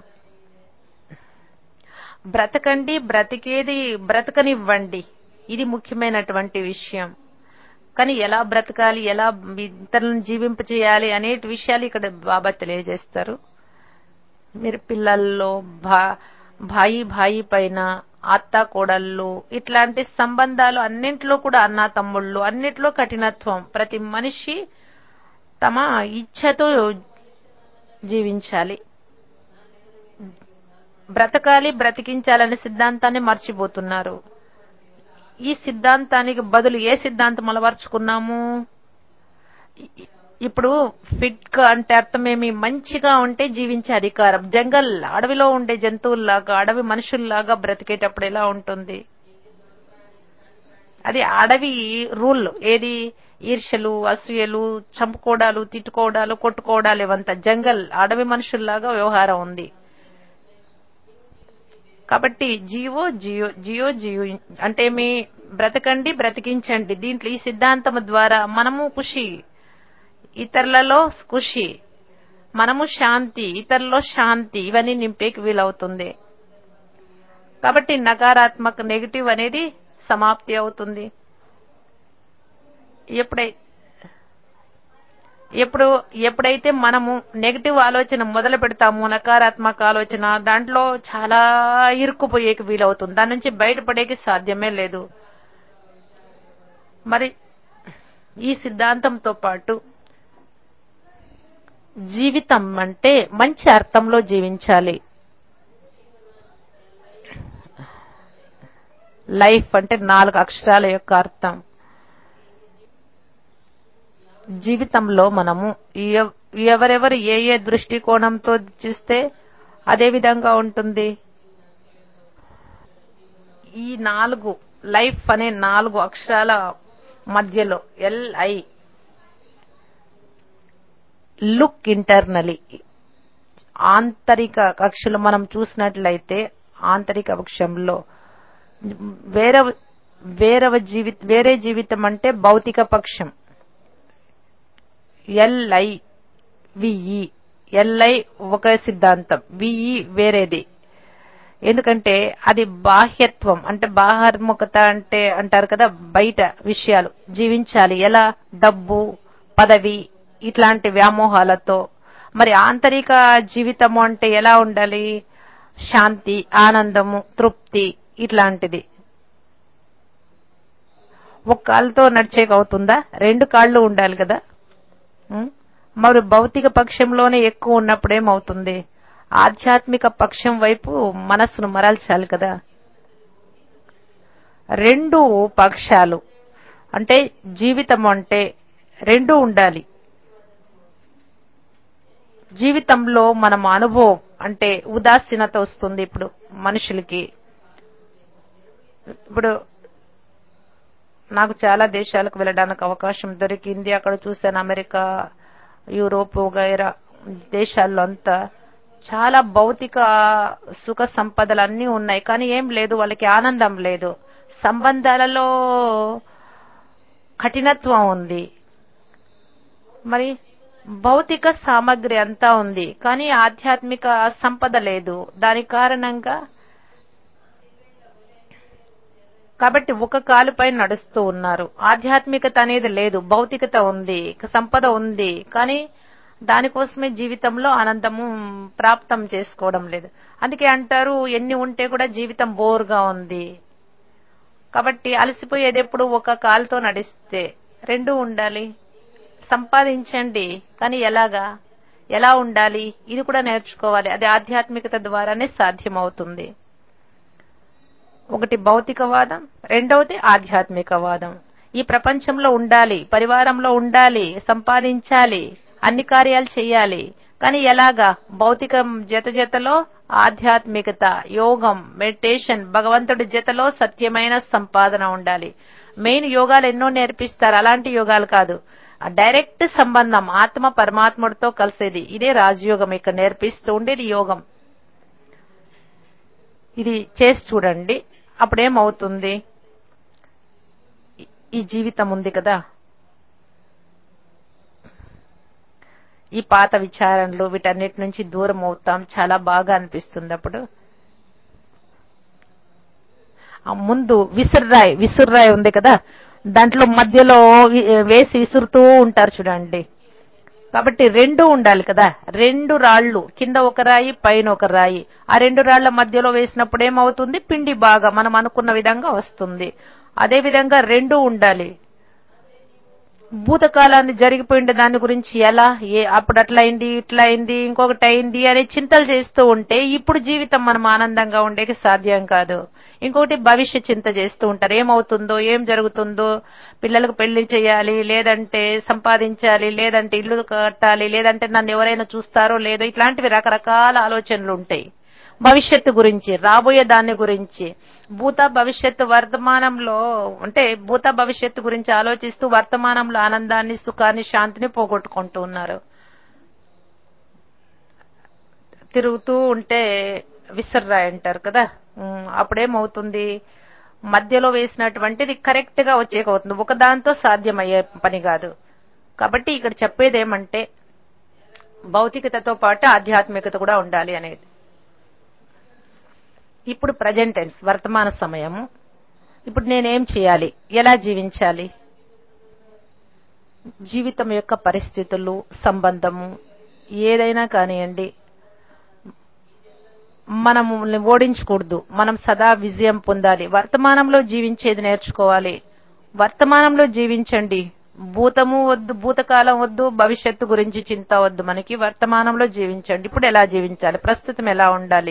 బ్రతకండి బ్రతికేది బ్రతకనివ్వండి ఇది ముఖ్యమైనటువంటి విషయం కానీ ఎలా బ్రతకాలి ఎలా ఇతరులను జీవింప చేయాలి అనే విషయాలు ఇక్కడ బాబా తెలియజేస్తారు మీరు పిల్లల్లో భా భాయి భాయి పైన అత్త కోడళ్ళు ఇట్లాంటి సంబంధాలు అన్నింటిలో కూడా అన్న తమ్ముళ్ళు అన్నిట్లో కఠినత్వం ప్రతి మనిషి తమ ఇచ్ఛతో జీవించాలి బ్రతకాలి బ్రతికించాలనే సిద్ధాంతాన్ని మర్చిపోతున్నారు ఈ సిద్ధాంతానికి బదులు ఏ సిద్ధాంతం అలవర్చుకున్నాము ఇ- ఇప్పుడు ఫిట్ గా అంటే అర్థమేమి మంచిగా ఉంటే జీవించే అధికారం జంగల్ అడవిలో ఉండే జంతువుల్లాగా అడవి మనుషుల్లాగా బ్రతికేటప్పుడు ఎలా ఉంటుంది అది అడవి రూల్ ఏది ఈర్ష్యలు అసూయలు చంపుకోవడాలు తిట్టుకోవడాలు కొట్టుకోవడాలు ఇవంతా జంగల్ అడవి మనుషుల్లాగా వ్యవహారం ఉంది కాబట్టి జియో జియో జియో జియో అంటే మీ బ్రతకండి బ్రతికించండి దీంట్లో ఈ సిద్ధాంతం ద్వారా మనము ఖుషి ఇతరులలో ఖుషి మనము శాంతి ఇతరులలో శాంతి ఇవన్నీ నింపేకి వీలవుతుంది కాబట్టి నకారాత్మక నెగిటివ్ అనేది సమాప్తి అవుతుంది ఎప్పుడై ఎప్పుడు ఎప్పుడైతే మనము నెగిటివ్ ఆలోచన మొదలు పెడతాము నకారాత్మక ఆలోచన దాంట్లో చాలా ఇరుక్కుపోయేకి వీలవుతుంది దాని నుంచి బయటపడేకి సాధ్యమే లేదు మరి ఈ సిద్ధాంతంతో పాటు జీవితం అంటే మంచి అర్థంలో జీవించాలి లైఫ్ అంటే నాలుగు అక్షరాల యొక్క అర్థం జీవితంలో మనము ఎవ- ఎవరెవరు ఏ ఏ దృష్టికోణంతో చూస్తే అదే విధంగా ఉంటుంది ఈ నాలుగు లైఫ్ అనే నాలుగు అక్షరాల మధ్యలో ఎల్ఐ లుక్ ఇంటర్నలీ ఆంతరిక కక్షలు మనం చూసినట్లయితే ఆంతరిక పక్షంలో వేరే వేరవ జీవి వేరే జీవితం అంటే భౌతిక పక్షం ఎల్ఐ విఈ ఎల్ఐ ఒక సిద్ధాంతం విఈ వేరేది ఎందుకంటే అది బాహ్యత్వం అంటే బాహర్ముఖత అంటే అంటారు కదా బయట విషయాలు జీవించాలి ఎలా డబ్బు పదవి ఇట్లాంటి వ్యామోహాలతో మరి ఆంతరిక జీవితము అంటే ఎలా ఉండాలి శాంతి ఆనందము తృప్తి ఇట్లాంటిది ఒక కాళ్ళతో నడిచేకి అవుతుందా రెండు కాళ్ళు ఉండాలి కదా ఉం? మరి భౌతిక పక్షంలోనే ఎక్కువ ఉన్నప్పుడు ఏమవుతుంది ఆధ్యాత్మిక పక్షం వైపు మనస్సును మరల్చాలి కదా రెండు పక్షాలు అంటే జీవితం అంటే రెండు ఉండాలి జీవితంలో మనం అనుభవం అంటే ఉదాసీనత వస్తుంది ఇప్పుడు మనుషులకి ఇప్పుడు నాకు చాలా దేశాలకు వెళ్ళడానికి అవకాశం దొరికింది అక్కడ చూశాను అమెరికా యూరోప్ వగైరా దేశాల్లో అంతా చాలా భౌతిక సుఖ సంపదలు అన్నీ ఉన్నాయి కానీ ఏం లేదు వాళ్ళకి ఆనందం లేదు సంబంధాలలో కఠినత్వం ఉంది మరి భౌతిక సామగ్రి అంతా ఉంది కానీ ఆధ్యాత్మిక సంపద లేదు దాని కారణంగా కాబట్టి ఒక కాలుపై నడుస్తూ ఉన్నారు ఆధ్యాత్మికత అనేది లేదు భౌతికత ఉంది సంపద ఉంది కానీ దానికోసమే జీవితంలో ఆనందము ప్రాప్తం చేసుకోవడం లేదు అందుకే అంటారు ఎన్ని ఉంటే కూడా జీవితం బోర్గా ఉంది కాబట్టి అలసిపోయేది ఎప్పుడు ఒక కాలుతో నడిస్తే రెండు ఉండాలి సంపాదించండి కానీ ఎలాగా ఎలా ఉండాలి ఇది కూడా నేర్చుకోవాలి అది ఆధ్యాత్మికత ద్వారానే సాధ్యమవుతుంది ఒకటి భౌతికవాదం రెండవది ఆధ్యాత్మికవాదం ఈ ప్రపంచంలో ఉండాలి పరివారంలో ఉండాలి సంపాదించాలి అన్ని కార్యాలు చేయాలి కానీ ఎలాగా భౌతికం జత జతలో ఆధ్యాత్మికత యోగం మెడిటేషన్ భగవంతుడి జతలో సత్యమైన సంపాదన ఉండాలి మెయిన్ యోగాలు ఎన్నో నేర్పిస్తారు అలాంటి యోగాలు కాదు డైరెక్ట్ సంబంధం ఆత్మ పరమాత్ముడితో కలిసేది ఇదే రాజయోగం ఇక్కడ నేర్పిస్తూ ఉండేది యోగం ఇది చేసి చూడండి అప్పుడేమవుతుంది ఈ జీవితం ఉంది కదా ఈ పాత విచారణలు వీటన్నిటి నుంచి దూరం అవుతాం చాలా బాగా అనిపిస్తుంది అప్పుడు ఆ ముందు విసుర్రాయి విసుర్రాయి ఉంది కదా దాంట్లో మధ్యలో వి- వేసి విసురుతూ ఉంటారు చూడండి కాబట్టి రెండు ఉండాలి కదా రెండు రాళ్ళు కింద ఒక రాయి పైన ఒక రాయి ఆ రెండు రాళ్ల మధ్యలో వేసినప్పుడు ఏమవుతుంది పిండి బాగా మనం అనుకున్న విధంగా వస్తుంది అదే విధంగా రెండు ఉండాలి భూతకాలాన్ని జరిగిపోయిన దాని గురించి ఎలా ఏ అప్పుడు అట్లా అయింది ఇట్లా అయింది ఇంకొకటి అయింది అనే చింతలు చేస్తూ ఉంటే ఇప్పుడు జీవితం మనం ఆనందంగా ఉండేకి సాధ్యం కాదు ఇంకొకటి భవిష్య చింత చేస్తూ ఉంటారు ఏమవుతుందో ఏం జరుగుతుందో పిల్లలకు పెళ్లి చేయాలి లేదంటే సంపాదించాలి లేదంటే ఇల్లు కట్టాలి లేదంటే నన్ను ఎవరైనా చూస్తారో లేదో ఇట్లాంటివి రకరకాల ఆలోచనలు ఉంటాయి భవిష్యత్తు గురించి రాబోయే దాని గురించి భూత భవిష్యత్తు వర్తమానంలో అంటే భూత భవిష్యత్తు గురించి ఆలోచిస్తూ వర్తమానంలో ఆనందాన్ని సుఖాన్ని శాంతిని పోగొట్టుకుంటూ ఉన్నారు తిరుగుతూ ఉంటే విసర్రాయి అంటారు కదా ఉమ్, అప్పుడేమవుతుంది మధ్యలో వేసినటువంటిది కరెక్ట్ గా వచ్చేకవుతుంది ఒక దాంతో సాధ్యమయ్యే పని కాదు కాబట్టి ఇక్కడ చెప్పేది ఏమంటే భౌతికతతో పాటు ఆధ్యాత్మికత కూడా ఉండాలి అనేది ఇప్పుడు ప్రజెంట్ టెన్స్ వర్తమాన సమయము ఇప్పుడు నేనేం చేయాలి ఎలా జీవించాలి జీవితం యొక్క పరిస్థితులు సంబంధము ఏదైనా కానివ్వండి మనము ఓడించకూడదు మనం సదా విజయం పొందాలి వర్తమానంలో జీవించేది నేర్చుకోవాలి వర్తమానంలో జీవించండి భూతము వద్దు భూతకాలం వద్దు భవిష్యత్తు గురించి చింత వద్దు మనకి వర్తమానంలో జీవించండి ఇప్పుడు ఎలా జీవించాలి ప్రస్తుతం ఎలా ఉండాలి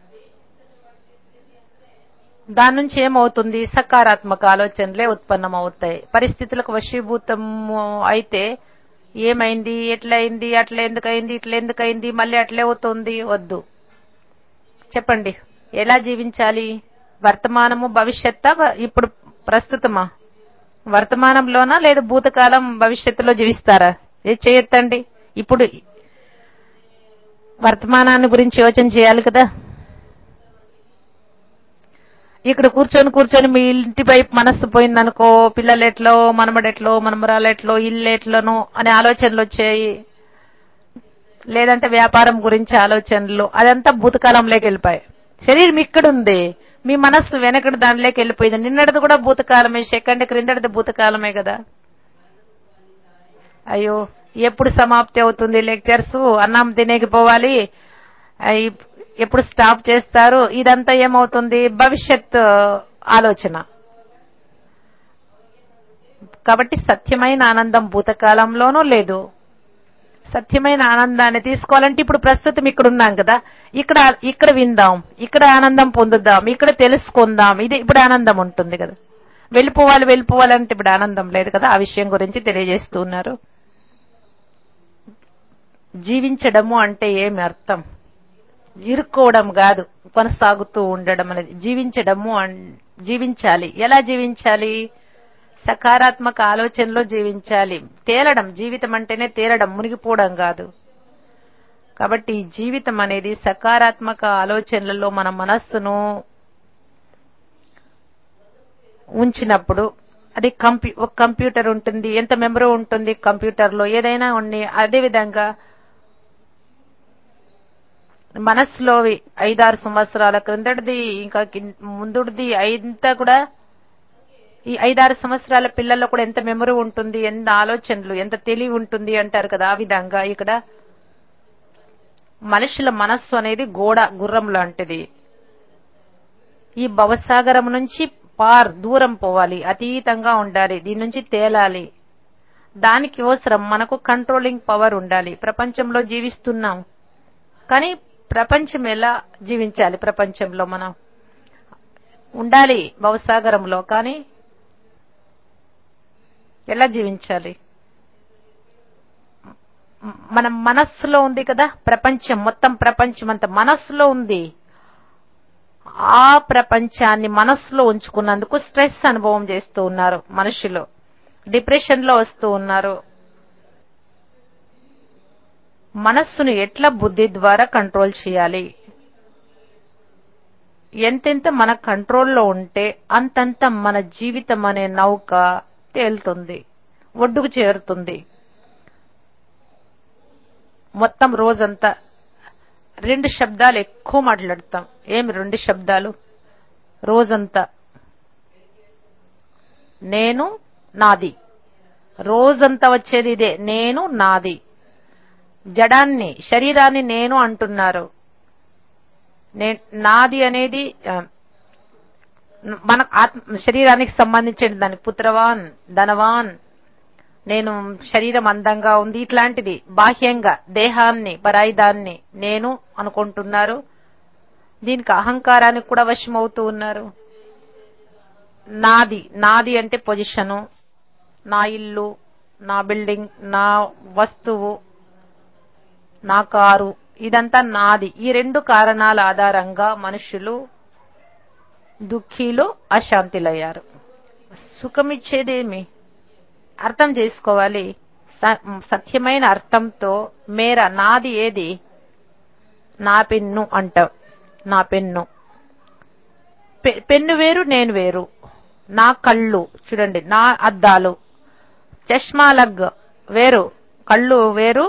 దాని నుంచి ఏమవుతుంది సకారాత్మక ఆలోచనలే ఉత్పన్నమవుతాయి పరిస్థితులకు వశీభూతము అయితే ఏమైంది ఎట్లయింది అట్లా ఎందుకయింది ఇట్లా ఎందుకయింది మళ్ళీ అట్లే అవుతుంది వద్దు చెప్పండి ఎలా జీవించాలి వర్తమానము భవిష్యత్తా వ- ఇప్పుడు ప్రస్తుతమా వర్తమానంలోనా లేదా భూతకాలం భవిష్యత్తులో జీవిస్తారా ఏ చేయొద్దండి ఇప్పుడు వర్తమానాన్ని గురించి యోచన చేయాలి కదా ఇక్కడ కూర్చొని కూర్చొని మీ ఇంటి వైపు మనస్సు పోయిందనుకో పిల్లలు ఎట్లో మనమడెట్లో మనమరాలెట్లో ఇల్లు ఎట్లనో అనే ఆలోచనలు వచ్చాయి లేదంటే వ్యాపారం గురించి ఆలోచనలు అదంతా భూతకాలంలోకి వెళ్ళిపోయాయి శరీరం ఇక్కడ ఉంది మీ మనస్సు వెనకటి దానిలోకి వెళ్ళిపోయింది నిన్నటిది కూడా భూతకాలమే సెకండ్ క్రిందటిది భూతకాలమే కదా అయ్యో ఎప్పుడు సమాప్తి అవుతుంది లెక్చర్స్ అన్నం తినేకి పోవాలి అయ్ ఎప్పుడు స్టాప్ చేస్తారు ఇదంతా ఏమవుతుంది భవిష్యత్ ఆలోచన కాబట్టి సత్యమైన ఆనందం భూతకాలంలోనూ లేదు సత్యమైన ఆనందాన్ని తీసుకోవాలంటే ఇప్పుడు ప్రస్తుతం ఇక్కడ ఉన్నాం కదా ఇక్కడ ఇక్కడ విందాం ఇక్కడ ఆనందం పొందుదాం ఇక్కడ తెలుసుకుందాం ఇది ఇప్పుడు ఆనందం ఉంటుంది కదా వెళ్ళిపోవాలి వెళ్ళిపోవాలంటే ఇప్పుడు ఆనందం లేదు కదా ఆ విషయం గురించి తెలియజేస్తున్నారు జీవించడము అంటే ఏమి అర్థం ఇరుక్కోవడం కాదు కొనసాగుతూ ఉండడం అనేది జీవించడము అన్- జీవించాలి ఎలా జీవించాలి సకారాత్మక ఆలోచనలో జీవించాలి తేలడం జీవితం అంటేనే తేలడం మునిగిపోవడం కాదు కాబట్టి ఈ జీవితం అనేది సకారాత్మక ఆలోచనలలో మన మనస్సును ఉంచినప్పుడు అది కంప్యూ ఒక కంప్యూటర్ ఉంటుంది ఎంత మెమరీ ఉంటుంది కంప్యూటర్లో ఏదైనా ఉండి అదే విధంగా మనస్సులో ఐదారు సంవత్సరాల క్రిందటిది ఇంకా కిన్- ముందుడిది అంతా కూడా ఈ ఐదారు సంవత్సరాల పిల్లల్లో కూడా ఎంత మెమరీ ఉంటుంది ఎంత ఆలోచనలు ఎంత తెలివి ఉంటుంది అంటారు కదా ఆ విధంగా ఇక్కడ మనుషుల మనస్సు అనేది గోడ గుర్రం లాంటిది ఈ భవసాగరం నుంచి పార్ దూరం పోవాలి అతీతంగా ఉండాలి దీని నుంచి తేలాలి దానికి అవసరం మనకు కంట్రోలింగ్ పవర్ ఉండాలి ప్రపంచంలో జీవిస్తున్నాం కానీ ప్రపంచం ఎలా జీవించాలి ప్రపంచంలో మనం ఉండాలి భవసాగరంలో కానీ ఎలా జీవించాలి మ- మన మనస్సులో ఉంది కదా ప్రపంచం మొత్తం ప్రపంచం అంతా మనస్సులో ఉంది ఆ ప్రపంచాన్ని మనస్సులో ఉంచుకున్నందుకు స్ట్రెస్ అనుభవం చేస్తూ ఉన్నారు మనుషులు డిప్రెషన్ లో వస్తూ ఉన్నారు మనస్సును ఎట్లా బుద్ధి ద్వారా కంట్రోల్ చేయాలి ఎంతెంత మన కంట్రోల్లో ఉంటే అంతంత మన జీవితం అనే నౌక తేలుతుంది ఒడ్డుకు చేరుతుంది మొత్తం రోజంతా రెండు శబ్దాలు ఎక్కువ మాట్లాడతాం ఏమి రెండు శబ్దాలు రోజంతా నేను నాది రోజంతా వచ్చేది ఇదే నేను నాది జడాన్ని శరీరాన్ని నేను అంటున్నారు నే- నాది అనేది ఆ, మన ఆత్మ శరీరానికి సంబంధించిన దాని పుత్రవాన్ ధనవాన్ నేను శరీరం అందంగా ఉంది ఇట్లాంటిది బాహ్యంగా దేహాన్ని పరాయిదాన్ని నేను అనుకుంటున్నారు దీనికి అహంకారానికి కూడా వశమవుతూ ఉన్నారు నాది నాది అంటే పొజిషను నా ఇల్లు నా బిల్డింగ్ నా వస్తువు నా కారు ఇదంతా నాది ఈ రెండు కారణాల ఆధారంగా మనుషులు దుఃఖీలు అశాంతిలయ్యారు సుఖమిచ్చేదేమి అర్థం చేసుకోవాలి స- సత్యమైన అర్థంతో మేర నాది ఏది నా పెన్ను అంటాం నా పెన్ను పె- పెన్ను వేరు నేను వేరు నా కళ్ళు చూడండి నా అద్దాలు చష్మా లగ్ వేరు కళ్ళు వేరు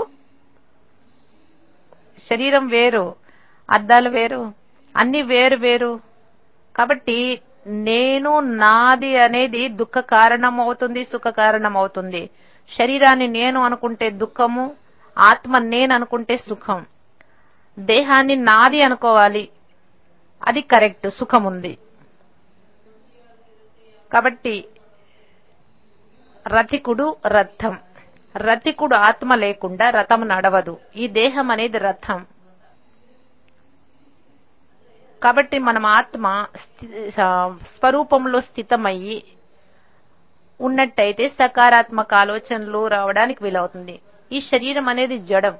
శరీరం వేరు అద్దాలు వేరు అన్ని వేరు వేరు కాబట్టి నేను నాది అనేది దుఃఖ కారణం అవుతుంది సుఖ కారణం అవుతుంది శరీరాన్ని నేను అనుకుంటే దుఃఖము ఆత్మ నేను అనుకుంటే సుఖం దేహాన్ని నాది అనుకోవాలి అది కరెక్ట్ సుఖం ఉంది కాబట్టి రతికుడు రథం రతికుడు ఆత్మ లేకుండా రథం నడవదు ఈ దేహం అనేది రథం కాబట్టి మనం ఆత్మ స్థి- ఆ, స్వరూపంలో స్థితమయ్యి ఉన్నట్టయితే సకారాత్మక ఆలోచనలు రావడానికి వీలవుతుంది ఈ శరీరం అనేది జడం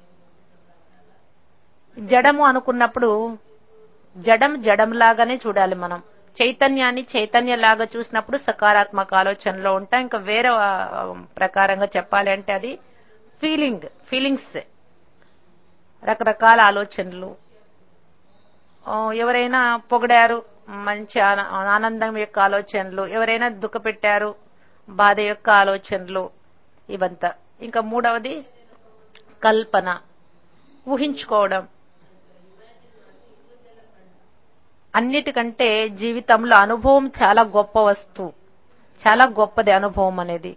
జడము అనుకున్నప్పుడు జడం జడంలాగానే చూడాలి మనం చైతన్యాన్ని చైతన్యలాగా చూసినప్పుడు సకారాత్మక ఆలోచనలో ఉంటాం ఇంకా వేరే ఆ, ప్రకారంగా చెప్పాలి అంటే అది ఫీలింగ్ ఫీలింగ్స్ రకరకాల ఆలోచనలు ఆ, ఎవరైనా పొగిడారు మంచి ఆన- ఆనందం యొక్క ఆలోచనలు ఎవరైనా దుఃఖపెట్టారు బాధ యొక్క ఆలోచనలు ఇవంతా ఇంకా మూడవది కల్పన ఊహించుకోవడం అన్నిటికంటే జీవితంలో అనుభవం చాలా గొప్ప వస్తువు చాలా గొప్పది అనుభవం అనేది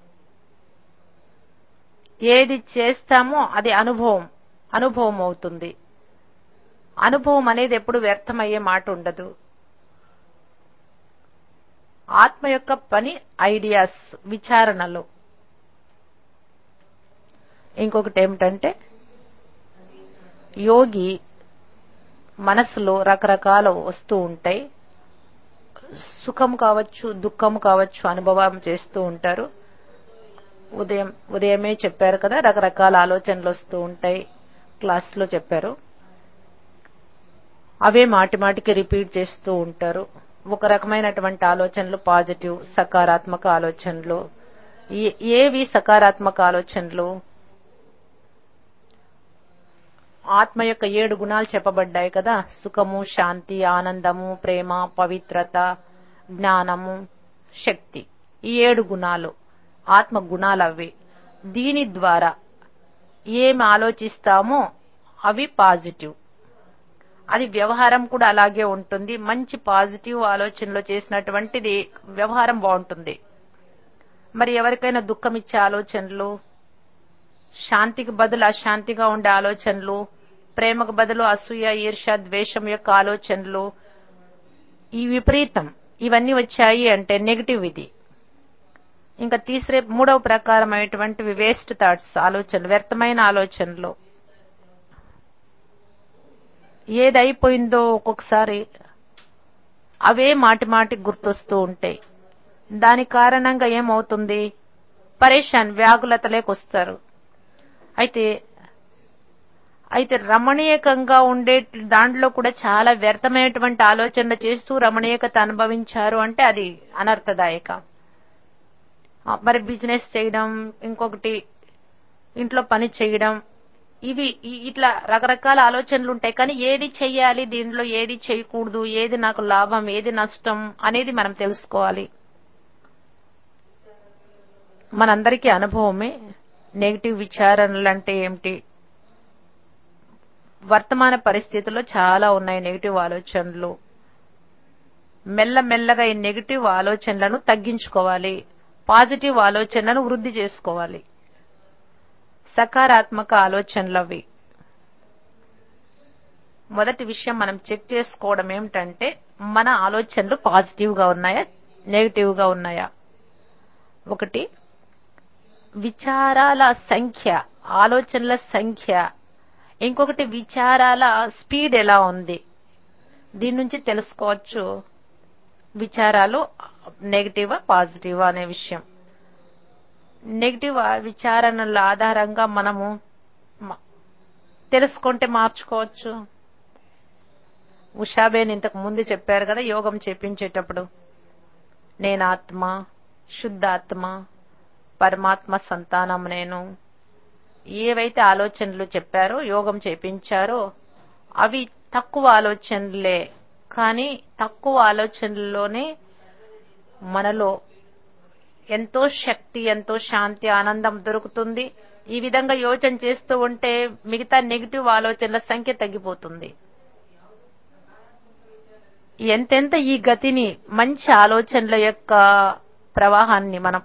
ఏది చేస్తామో అది అనుభవం అనుభవం అవుతుంది అనుభవం అనేది ఎప్పుడు వ్యర్థమయ్యే మాట ఉండదు ఆత్మ యొక్క పని ఐడియాస్ విచారణలు ఇంకొకటి ఏమిటంటే యోగి మనసులో రకరకాల వస్తూ ఉంటాయి సుఖం కావచ్చు దుఃఖం కావచ్చు అనుభవం చేస్తూ ఉంటారు ఉదయం ఉదయమే చెప్పారు కదా రకరకాల ఆలోచనలు వస్తూ ఉంటాయి క్లాస్లో చెప్పారు అవే మాటి మాటికి రిపీట్ చేస్తూ ఉంటారు ఒక రకమైనటువంటి ఆలోచనలు పాజిటివ్ సకారాత్మక ఆలోచనలు ఏ- ఏవి సకారాత్మక ఆలోచనలు ఆత్మ యొక్క ఏడు గుణాలు చెప్పబడ్డాయి కదా సుఖము శాంతి ఆనందము ప్రేమ పవిత్రత జ్ఞానము శక్తి ఈ ఏడు గుణాలు ఆత్మ గుణాలు అవి దీని ద్వారా ఏమి ఆలోచిస్తామో అవి పాజిటివ్ అది వ్యవహారం కూడా అలాగే ఉంటుంది మంచి పాజిటివ్ ఆలోచనలో చేసినటువంటిది వ్యవహారం బాగుంటుంది మరి ఎవరికైనా దుఃఖం ఇచ్చే ఆలోచనలు శాంతికి బదులు అశాంతిగా ఉండే ఆలోచనలు ప్రేమకు బదులు అసూయ ఈర్ష ద్వేషం యొక్క ఆలోచనలు ఈ విపరీతం ఇవన్నీ వచ్చాయి అంటే నెగిటివ్ ఇది ఇంకా తీసరే మూడవ ప్రకారమైనటువంటివి వేస్ట్ థాట్స్ ఆలోచనలు వ్యర్థమైన ఆలోచనలు ఏదైపోయిందో ఒక్కొక్కసారి అవే మాటి మాటి గుర్తొస్తూ ఉంటాయి దాని కారణంగా ఏమవుతుంది పరేషాన్ వ్యాకులతలేకొస్తారు అయితే అయితే రమణీయకంగా ఉండే దాంట్లో కూడా చాలా వ్యర్థమైనటువంటి ఆలోచనలు చేస్తూ రమణీయకత అనుభవించారు అంటే అది అనర్థదాయక ఆ, మరి బిజినెస్ చేయడం ఇంకొకటి ఇంట్లో పని చేయడం ఇవి ఈ- ఇట్లా రకరకాల ఆలోచనలు ఉంటాయి కానీ ఏది చెయ్యాలి దీనిలో ఏది చేయకూడదు ఏది నాకు లాభం ఏది నష్టం అనేది మనం తెలుసుకోవాలి మనందరికీ అనుభవమే నెగిటివ్ విచారణలు అంటే ఏమిటి వర్తమాన పరిస్థితుల్లో చాలా ఉన్నాయి నెగిటివ్ ఆలోచనలు మెల్లమెల్లగా ఈ నెగిటివ్ ఆలోచనలను తగ్గించుకోవాలి పాజిటివ్ ఆలోచనలను వృద్ధి చేసుకోవాలి సకారాత్మక ఆలోచనలు అవి మొదటి విషయం మనం చెక్ చేసుకోవడం ఏమిటంటే మన ఆలోచనలు పాజిటివ్ గా ఉన్నాయా నెగిటివ్ గా ఉన్నాయా ఒకటి విచారాల సంఖ్య ఆలోచనల సంఖ్య ఇంకొకటి విచారాల స్పీడ్ ఎలా ఉంది దీని నుంచి తెలుసుకోవచ్చు విచారాలు నెగిటివ్ పాజిటివ్ అనే విషయం నెగిటివ్ విచారణల ఆధారంగా మనము మ- తెలుసుకుంటే మార్చుకోవచ్చు ఉషాబేన్ ఇంతకు ముందు చెప్పారు కదా యోగం చేపించేటప్పుడు నేను ఆత్మ శుద్ధాత్మ పరమాత్మ సంతానం నేను ఏవైతే ఆలోచనలు చెప్పారో యోగం చేపించారో అవి తక్కువ ఆలోచనలే కానీ తక్కువ ఆలోచనల్లోనే మనలో ఎంతో శక్తి ఎంతో శాంతి ఆనందం దొరుకుతుంది ఈ విధంగా యోచన చేస్తూ ఉంటే మిగతా నెగిటివ్ ఆలోచనల సంఖ్య తగ్గిపోతుంది ఎంతెంత ఈ గతిని మంచి ఆలోచనల యొక్క ప్రవాహాన్ని మనం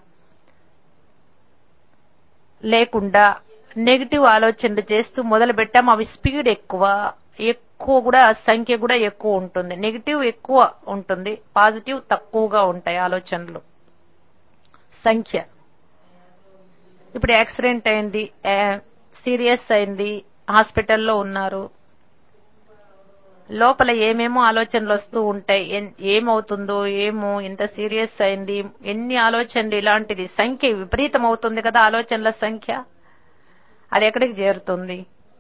లేకుండా నెగిటివ్ ఆలోచనలు చేస్తూ మొదలు పెట్టాం అవి స్పీడ్ ఎక్కువ ఎక్కువ కూడా సంఖ్య కూడా ఎక్కువ ఉంటుంది నెగిటివ్ ఎక్కువ ఉంటుంది పాజిటివ్ తక్కువగా ఉంటాయి ఆలోచనలు సంఖ్య ఇప్పుడు యాక్సిడెంట్ అయింది సీరియస్ అయింది హాస్పిటల్లో ఉన్నారు లోపల ఏమేమో ఆలోచనలు వస్తూ ఉంటాయి ఎన్- ఏమవుతుందో ఏమో ఇంత సీరియస్ అయింది ఎన్ని ఆలోచనలు ఇలాంటిది సంఖ్య విపరీతం అవుతుంది కదా ఆలోచనల సంఖ్య అది ఎక్కడికి చేరుతుంది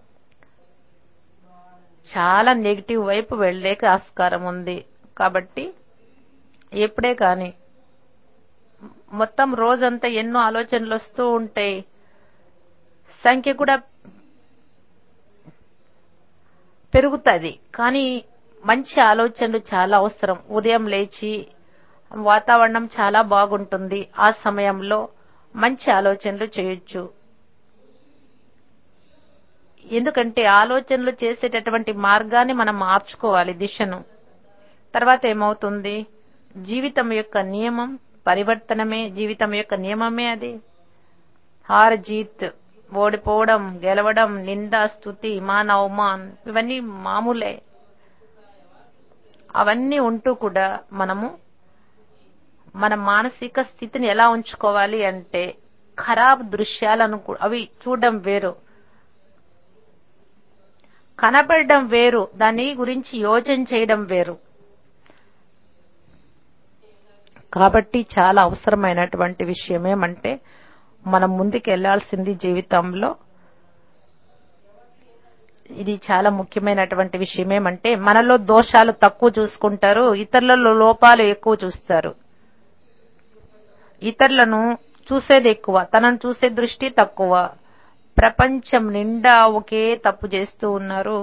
చాలా నెగిటివ్ వైపు వెళ్ళేకి ఆస్కారం ఉంది కాబట్టి ఎప్పుడే కానీ మొత్తం రోజంతా ఎన్నో ఆలోచనలు వస్తూ ఉంటాయి సంఖ్య కూడా పెరుగుతుంది కానీ మంచి ఆలోచనలు చాలా అవసరం ఉదయం లేచి వాతావరణం చాలా బాగుంటుంది ఆ సమయంలో మంచి ఆలోచనలు చేయొచ్చు ఎందుకంటే ఆలోచనలు చేసేటటువంటి మార్గాన్ని మనం మార్చుకోవాలి దిశను తర్వాత ఏమవుతుంది జీవితం యొక్క నియమం పరివర్తనమే జీవితం యొక్క నియమమే అది హార్ జీత్ ఓడిపోవడం గెలవడం నింద స్థుతి మాన్ అవమాన్ ఇవన్నీ మామూలే అవన్నీ ఉంటూ కూడా మనము మన మానసిక స్థితిని ఎలా ఉంచుకోవాలి అంటే ఖరాబ్ దృశ్యాలను కూ- అవి చూడడం వేరు కనబడడం వేరు దాని గురించి యోచన చేయడం వేరు కాబట్టి చాలా అవసరమైనటువంటి విషయం ఏమంటే మనం ముందుకు వెళ్లాల్సింది జీవితంలో ఇది చాలా ముఖ్యమైనటువంటి విషయం ఏమంటే మనలో దోషాలు తక్కువ చూసుకుంటారు ఇతరులలో లోపాలు ఎక్కువ చూస్తారు ఇతరులను చూసేది ఎక్కువ తనను చూసే దృష్టి తక్కువ ప్రపంచం నిండా ఒకే తప్పు చేస్తూ ఉన్నారు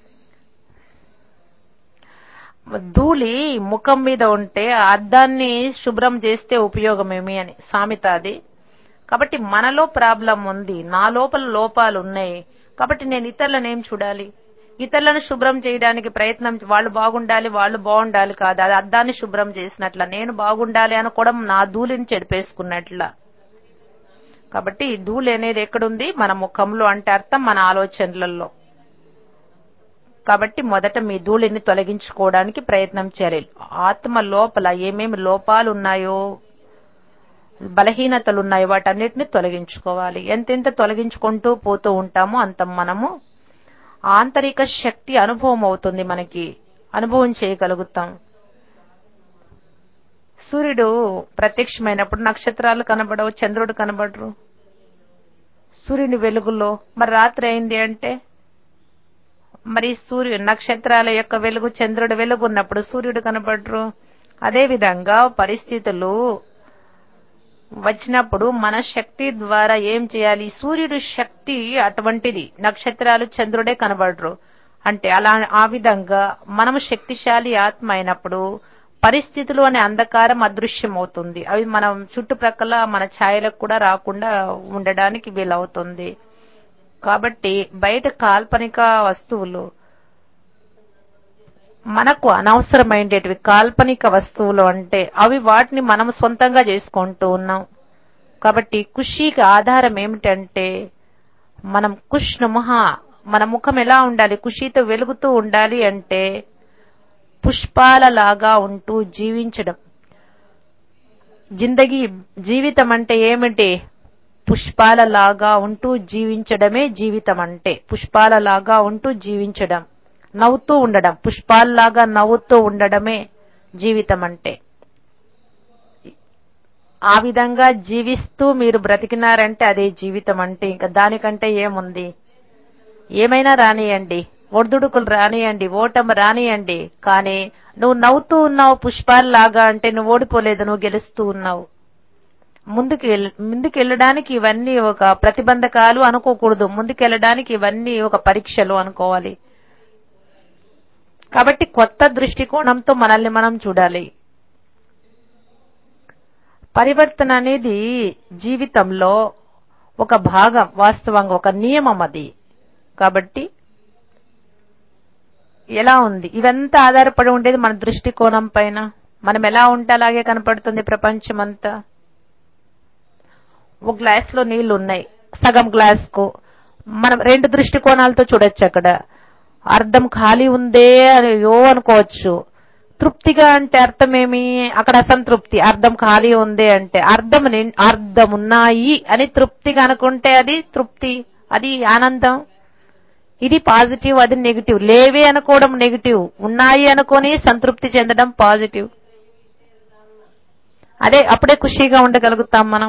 ధూళి ముఖం మీద ఉంటే ఆ అద్దాన్ని శుభ్రం చేస్తే ఉపయోగమేమి అని సామెత అది కాబట్టి మనలో ప్రాబ్లం ఉంది నా లోపల లోపాలు ఉన్నాయి కాబట్టి నేను ఇతరులను ఏం చూడాలి ఇతరులను శుభ్రం చేయడానికి ప్రయత్నం వాళ్ళు బాగుండాలి వాళ్ళు బాగుండాలి కాదు అది అద్దాన్ని శుభ్రం చేసినట్ల నేను బాగుండాలి అనుకోవడం నా ధూళిని చెడిపేసుకున్నట్ల కాబట్టి ఈ ధూళి అనేది ఎక్కడుంది మన ముఖంలో అంటే అర్థం మన ఆలోచనలలో కాబట్టి మొదట మీ ధూళిని తొలగించుకోవడానికి ప్రయత్నం చేయాలి ఆత్మ లోపల ఏమేమి లోపాలు ఉన్నాయో బలహీనతలు ఉన్నాయో వాటన్నిటిని తొలగించుకోవాలి ఎంతెంత తొలగించుకుంటూ పోతూ ఉంటామో అంత మనము ఆంతరిక శక్తి అనుభవం అవుతుంది మనకి అనుభవం చేయగలుగుతాం సూర్యుడు ప్రత్యక్షమైనప్పుడు నక్షత్రాలు కనబడవు చంద్రుడు కనబడరు సూర్యుని వెలుగులో మరి రాత్రి అయింది అంటే మరి సూర్యు నక్షత్రాల యొక్క వెలుగు చంద్రుడు వెలుగు ఉన్నప్పుడు సూర్యుడు కనబడరు అదే విధంగా పరిస్థితులు వచ్చినప్పుడు మన శక్తి ద్వారా ఏం చేయాలి సూర్యుడు శక్తి అటువంటిది నక్షత్రాలు చంద్రుడే కనబడరు అంటే అలా ఆ విధంగా మనము శక్తిశాలి ఆత్మ అయినప్పుడు పరిస్థితులు అనే అంధకారం అదృశ్యమవుతుంది అవి మనం చుట్టుప్రక్కల మన ఛాయలకు కూడా రాకుండా ఉండడానికి వీలవుతుంది కాబట్టి బయట కాల్పనిక వస్తువులు మనకు అనవసరమైనవి కాల్పనిక వస్తువులు అంటే అవి వాటిని మనం సొంతంగా చేసుకుంటూ ఉన్నాం కాబట్టి ఖుషీకి ఆధారం ఏమిటంటే మనం కుష్ణుమహ మన ముఖం ఎలా ఉండాలి ఖుషీతో వెలుగుతూ ఉండాలి అంటే పుష్పాలలాగా ఉంటూ జీవించడం జిందగీ జీవితం అంటే ఏమిటి పుష్పాలలాగా ఉంటూ జీవించడమే జీవితం అంటే పుష్పాలలాగా ఉంటూ జీవించడం నవ్వుతూ ఉండడం పుష్పాల్లాగా నవ్వుతూ ఉండడమే జీవితం అంటే ఆ విధంగా జీవిస్తూ మీరు బ్రతికినారంటే అదే జీవితం అంటే ఇంకా దానికంటే ఏముంది ఏమైనా రానియండి ఒడిదుడుకులు రానియండి ఓటమి రానియండి కానీ నువ్వు నవ్వుతూ ఉన్నావు పుష్పాల్లాగా అంటే నువ్వు ఓడిపోలేదు నువ్వు గెలుస్తూ ఉన్నావు ముందుకు ముందుకు వెళ్ళడానికి ఇవన్నీ ఒక ప్రతిబంధకాలు అనుకోకూడదు ముందుకెళ్ళడానికి ఇవన్నీ ఒక పరీక్షలు అనుకోవాలి కాబట్టి కొత్త దృష్టికోణంతో మనల్ని మనం చూడాలి పరివర్తన అనేది జీవితంలో ఒక భాగం వాస్తవంగా ఒక నియమం అది కాబట్టి ఎలా ఉంది ఇవంతా ఆధారపడి ఉండేది మన దృష్టికోణం పైన మనం ఎలా ఉంటే అలాగే కనపడుతుంది ప్రపంచం అంతా ఒక గ్లాస్ లో నీళ్లు ఉన్నాయి సగం గ్లాస్ కు మనం రెండు దృష్టికోణాలతో చూడొచ్చు అక్కడ అర్థం ఖాళీ ఉందే అని యో అనుకోవచ్చు తృప్తిగా అంటే అర్థమేమి అక్కడ అసంతృప్తి అర్థం ఖాళీ ఉందే అంటే అర్థం అర్థం ఉన్నాయి అని తృప్తిగా అనుకుంటే అది తృప్తి అది ఆనందం ఇది పాజిటివ్ అది నెగిటివ్ లేవే అనుకోవడం నెగిటివ్ ఉన్నాయి అనుకొని సంతృప్తి చెందడం పాజిటివ్ అదే అప్పుడే ఖుషీగా ఉండగలుగుతాం మనం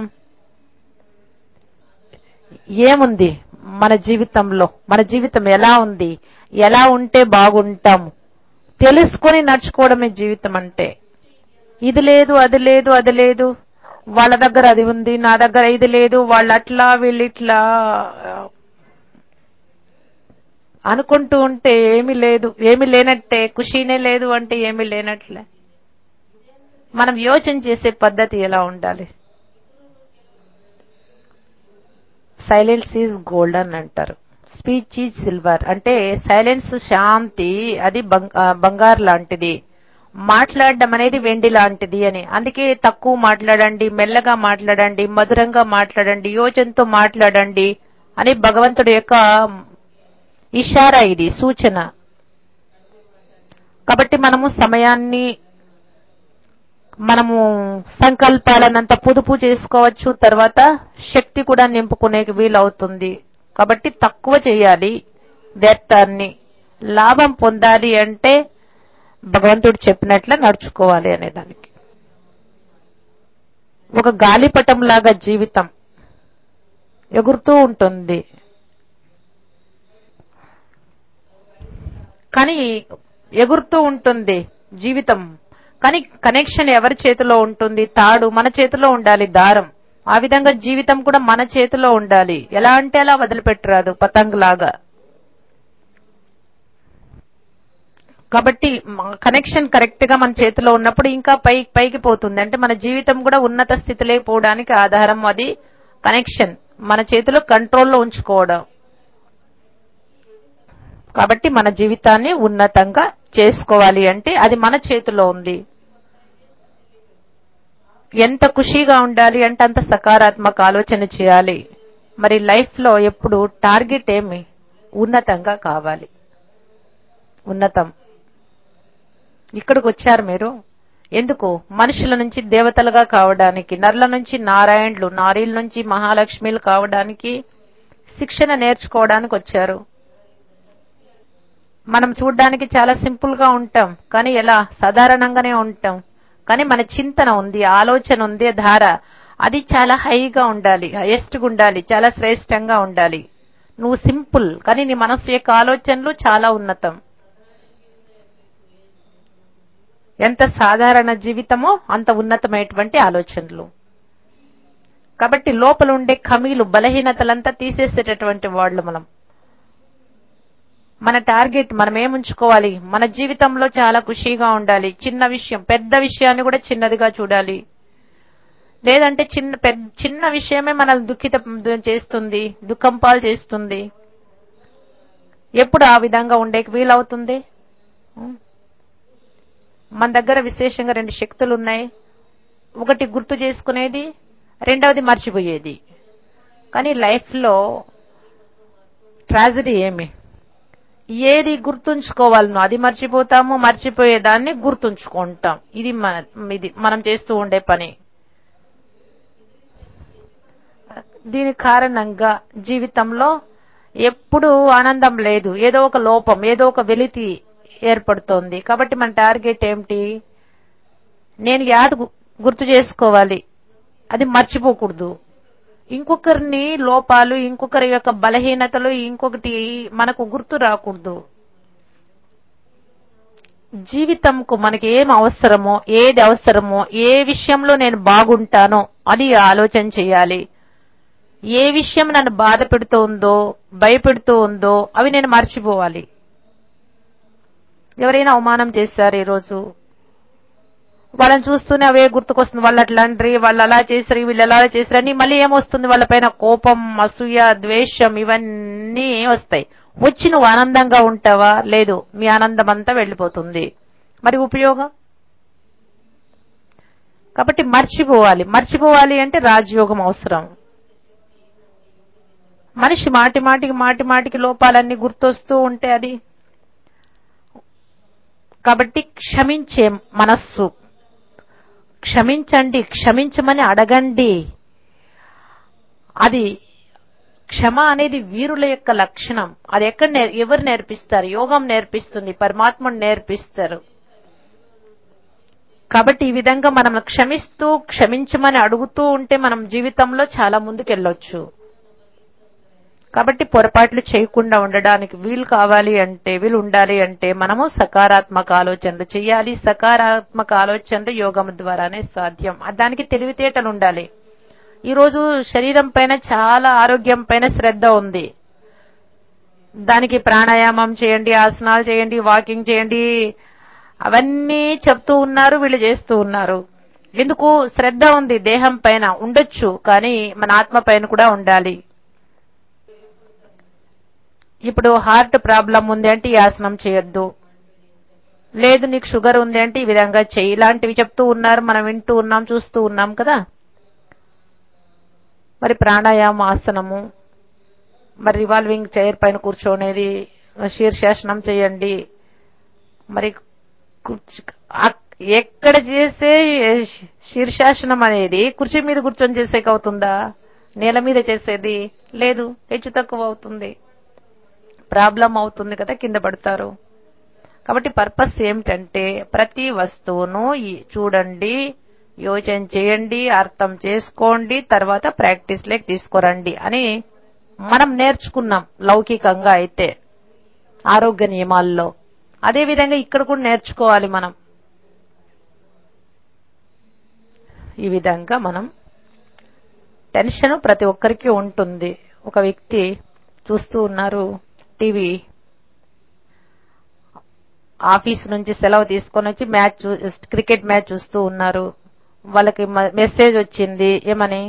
ఏముంది మన జీవితంలో మన జీవితం ఎలా ఉంది ఎలా ఉంటే బాగుంటాం తెలుసుకొని నడుచుకోవడమే జీవితం అంటే ఇది లేదు అది లేదు అది లేదు వాళ్ళ దగ్గర అది ఉంది నా దగ్గర ఇది లేదు వాళ్ళు అట్లా వీళ్ళు ఇట్లా అనుకుంటూ ఉంటే ఏమీ లేదు ఏమీ లేనట్టే ఖుషీనే లేదు అంటే ఏమీ లేనట్లే మనం యోచన చేసే పద్ధతి ఎలా ఉండాలి సైలెన్స్ ఈజ్ గోల్డెన్ అంటారు స్పీచ్ ఈజ్ సిల్వర్ అంటే సైలెన్స్ శాంతి అది బంగారు లాంటిది మాట్లాడడం అనేది వెండి లాంటిది అని అందుకే తక్కువ మాట్లాడండి మెల్లగా మాట్లాడండి మధురంగా మాట్లాడండి యోచనతో మాట్లాడండి అని భగవంతుడి యొక్క ఇషారా ఇది సూచన కాబట్టి మనము సమయాన్ని మనము సంకల్పాలనంత పొదుపు చేసుకోవచ్చు తర్వాత శక్తి కూడా నింపుకునే వీలవుతుంది కాబట్టి తక్కువ చేయాలి వ్యర్థాన్ని లాభం పొందాలి అంటే భగవంతుడు చెప్పినట్లే నడుచుకోవాలి అనే దానికి ఒక గాలిపటం లాగా జీవితం ఎగురుతూ ఉంటుంది కానీ ఎగురుతూ ఉంటుంది జీవితం కానీ కనెక్షన్ ఎవరి చేతిలో ఉంటుంది తాడు మన చేతిలో ఉండాలి దారం ఆ విధంగా జీవితం కూడా మన చేతిలో ఉండాలి ఎలా అంటే అలా వదిలిపెట్టరాదు పతంగ్ లాగా కాబట్టి కనెక్షన్ కరెక్ట్ గా మన చేతిలో ఉన్నప్పుడు ఇంకా పై పైకి పోతుంది అంటే మన జీవితం కూడా ఉన్నత స్థితిలోకి పోవడానికి ఆధారం అది కనెక్షన్ మన చేతిలో కంట్రోల్లో ఉంచుకోవడం కాబట్టి మన జీవితాన్ని ఉన్నతంగా చేసుకోవాలి అంటే అది మన చేతిలో ఉంది ఎంత ఖుషీగా ఉండాలి అంటే అంత సకారాత్మక ఆలోచన చేయాలి మరి లైఫ్ లో ఎప్పుడు టార్గెట్ ఏమి ఉన్నతంగా కావాలి ఉన్నతం ఇక్కడికి వచ్చారు మీరు ఎందుకు మనుషుల నుంచి దేవతలుగా కావడానికి నర్ల నుంచి నారాయణులు నారీల నుంచి మహాలక్ష్మిలు కావడానికి శిక్షణ నేర్చుకోవడానికి వచ్చారు మనం చూడ్డానికి చాలా సింపుల్ గా ఉంటాం కానీ ఎలా సాధారణంగానే ఉంటాం కానీ మన చింతన ఉంది ఆలోచన ఉంది ధార అది చాలా హైగా ఉండాలి హైయెస్ట్గా ఉండాలి చాలా శ్రేష్టంగా ఉండాలి నువ్వు సింపుల్ కానీ నీ మనస్సు యొక్క ఆలోచనలు చాలా ఉన్నతం ఎంత సాధారణ జీవితమో అంత ఉన్నతమైనటువంటి ఆలోచనలు కాబట్టి లోపల ఉండే ఖమీలు బలహీనతలంతా తీసేసేటటువంటి వాళ్ళు మనం మన టార్గెట్ మనం ఏముంచుకోవాలి మన జీవితంలో చాలా ఖుషీగా ఉండాలి చిన్న విషయం పెద్ద విషయాన్ని కూడా చిన్నదిగా చూడాలి లేదంటే చిన్న పెద్ద చిన్న విషయమే మనల్ని దుఃఖిత చేస్తుంది దుఃఖం పాలు చేస్తుంది ఎప్పుడు ఆ విధంగా ఉండేకి వీలవుతుంది మన దగ్గర విశేషంగా రెండు శక్తులు ఉన్నాయి ఒకటి గుర్తు చేసుకునేది రెండవది మర్చిపోయేది కానీ లైఫ్లో ట్రాజడీ ఏమి ఏది గుర్తుంచుకోవాలనో అది మర్చిపోతాము మర్చిపోయేదాన్ని గుర్తుంచుకుంటాం ఇది మన ఇది మనం చేస్తూ ఉండే పని దీని కారణంగా జీవితంలో ఎప్పుడూ ఆనందం లేదు ఏదో ఒక లోపం ఏదో ఒక వెలితి ఏర్పడుతోంది కాబట్టి మన టార్గెట్ ఏమిటి నేను యాద గుర్తు చేసుకోవాలి అది మర్చిపోకూడదు ఇంకొకరిని లోపాలు ఇంకొకరి యొక్క బలహీనతలు ఇంకొకటి మనకు గుర్తు రాకూడదు జీవితంకు మనకి ఏం అవసరమో ఏది అవసరమో ఏ విషయంలో నేను బాగుంటానో అది ఆలోచన చేయాలి ఏ విషయం నన్ను బాధ పెడుతూ ఉందో భయపెడుతూ ఉందో అవి నేను మర్చిపోవాలి ఎవరైనా అవమానం చేశారు ఈరోజు వాళ్ళని చూస్తూనే అవే గుర్తుకొస్తుంది వాళ్ళు అట్లా అండ్రి వాళ్ళు అలా చేసారు వీళ్ళు ఎలా చేసారు అని మళ్ళీ ఏమొస్తుంది వాళ్ళపైన కోపం అసూయ ద్వేషం ఇవన్నీ వస్తాయి వచ్చి నువ్వు ఆనందంగా ఉంటావా లేదు మీ ఆనందం అంతా వెళ్ళిపోతుంది మరి ఉపయోగం కాబట్టి మర్చిపోవాలి మర్చిపోవాలి అంటే రాజయోగం అవసరం మనిషి మాటి మాటికి మాటి మాటికి లోపాలన్నీ గుర్తొస్తూ ఉంటే అది కాబట్టి క్షమించే మనస్సు క్షమించండి క్షమించమని అడగండి అది క్షమ అనేది వీరుల యొక్క లక్షణం అది ఎక్కడ నేర్- ఎవరు నేర్పిస్తారు యోగం నేర్పిస్తుంది పరమాత్ముడు నేర్పిస్తారు కాబట్టి ఈ విధంగా మనం క్షమిస్తూ క్షమించమని అడుగుతూ ఉంటే మనం జీవితంలో చాలా ముందుకెళ్ళొచ్చు కాబట్టి పొరపాట్లు చేయకుండా ఉండడానికి వీలు కావాలి అంటే వీలు ఉండాలి అంటే మనము సకారాత్మక ఆలోచనలు చేయాలి సకారాత్మక ఆలోచనలు యోగం ద్వారానే సాధ్యం ఆ దానికి తెలివితేటలు ఉండాలి ఈ రోజు శరీరం పైన చాలా ఆరోగ్యం పైన శ్రద్ధ ఉంది దానికి ప్రాణాయామం చేయండి ఆసనాలు చేయండి వాకింగ్ చేయండి అవన్నీ చెప్తూ ఉన్నారు వీళ్ళు చేస్తూ ఉన్నారు ఎందుకు శ్రద్ధ ఉంది దేహం పైన ఉండొచ్చు కానీ మన ఆత్మ పైన కూడా ఉండాలి ఇప్పుడు హార్ట్ ప్రాబ్లం ఉంది అంటే ఈ ఆసనం చేయొద్దు లేదు నీకు షుగర్ ఉంది అంటే ఈ విధంగా చెయ్యి ఇలాంటివి చెప్తూ ఉన్నారు మనం వింటూ ఉన్నాం చూస్తూ ఉన్నాం కదా మరి ప్రాణాయామ ఆసనము మరి రివాల్వింగ్ చైర్ పైన కూర్చోనేది శీర్షాసనం చేయండి మరి కూర్చు- ఆ- ఎక్కడ చేసే శీర్షాసనం అనేది కుర్చీ మీద కూర్చొని చేసేకి అవుతుందా నేల మీద చేసేది లేదు హెచ్చు తక్కువ అవుతుంది ప్రాబ్లం అవుతుంది కదా కింద పడతారు కాబట్టి పర్పస్ ఏమిటంటే ప్రతి వస్తువును ఈ- చూడండి యోచన చేయండి అర్థం చేసుకోండి తర్వాత ప్రాక్టీస్ లేక తీసుకురండి అని మనం నేర్చుకున్నాం లౌకికంగా అయితే ఆరోగ్య నియమాల్లో అదే విధంగా ఇక్కడ కూడా నేర్చుకోవాలి మనం ఈ విధంగా మనం టెన్షన్ ప్రతి ఒక్కరికి ఉంటుంది ఒక వ్యక్తి చూస్తూ ఉన్నారు టీవీ ఆఫీస్ నుంచి సెలవు తీసుకొని వచ్చి మ్యాచ్ చూ- క్రికెట్ మ్యాచ్ చూస్తూ ఉన్నారు వాళ్ళకి మ- మెసేజ్ వచ్చింది ఏమని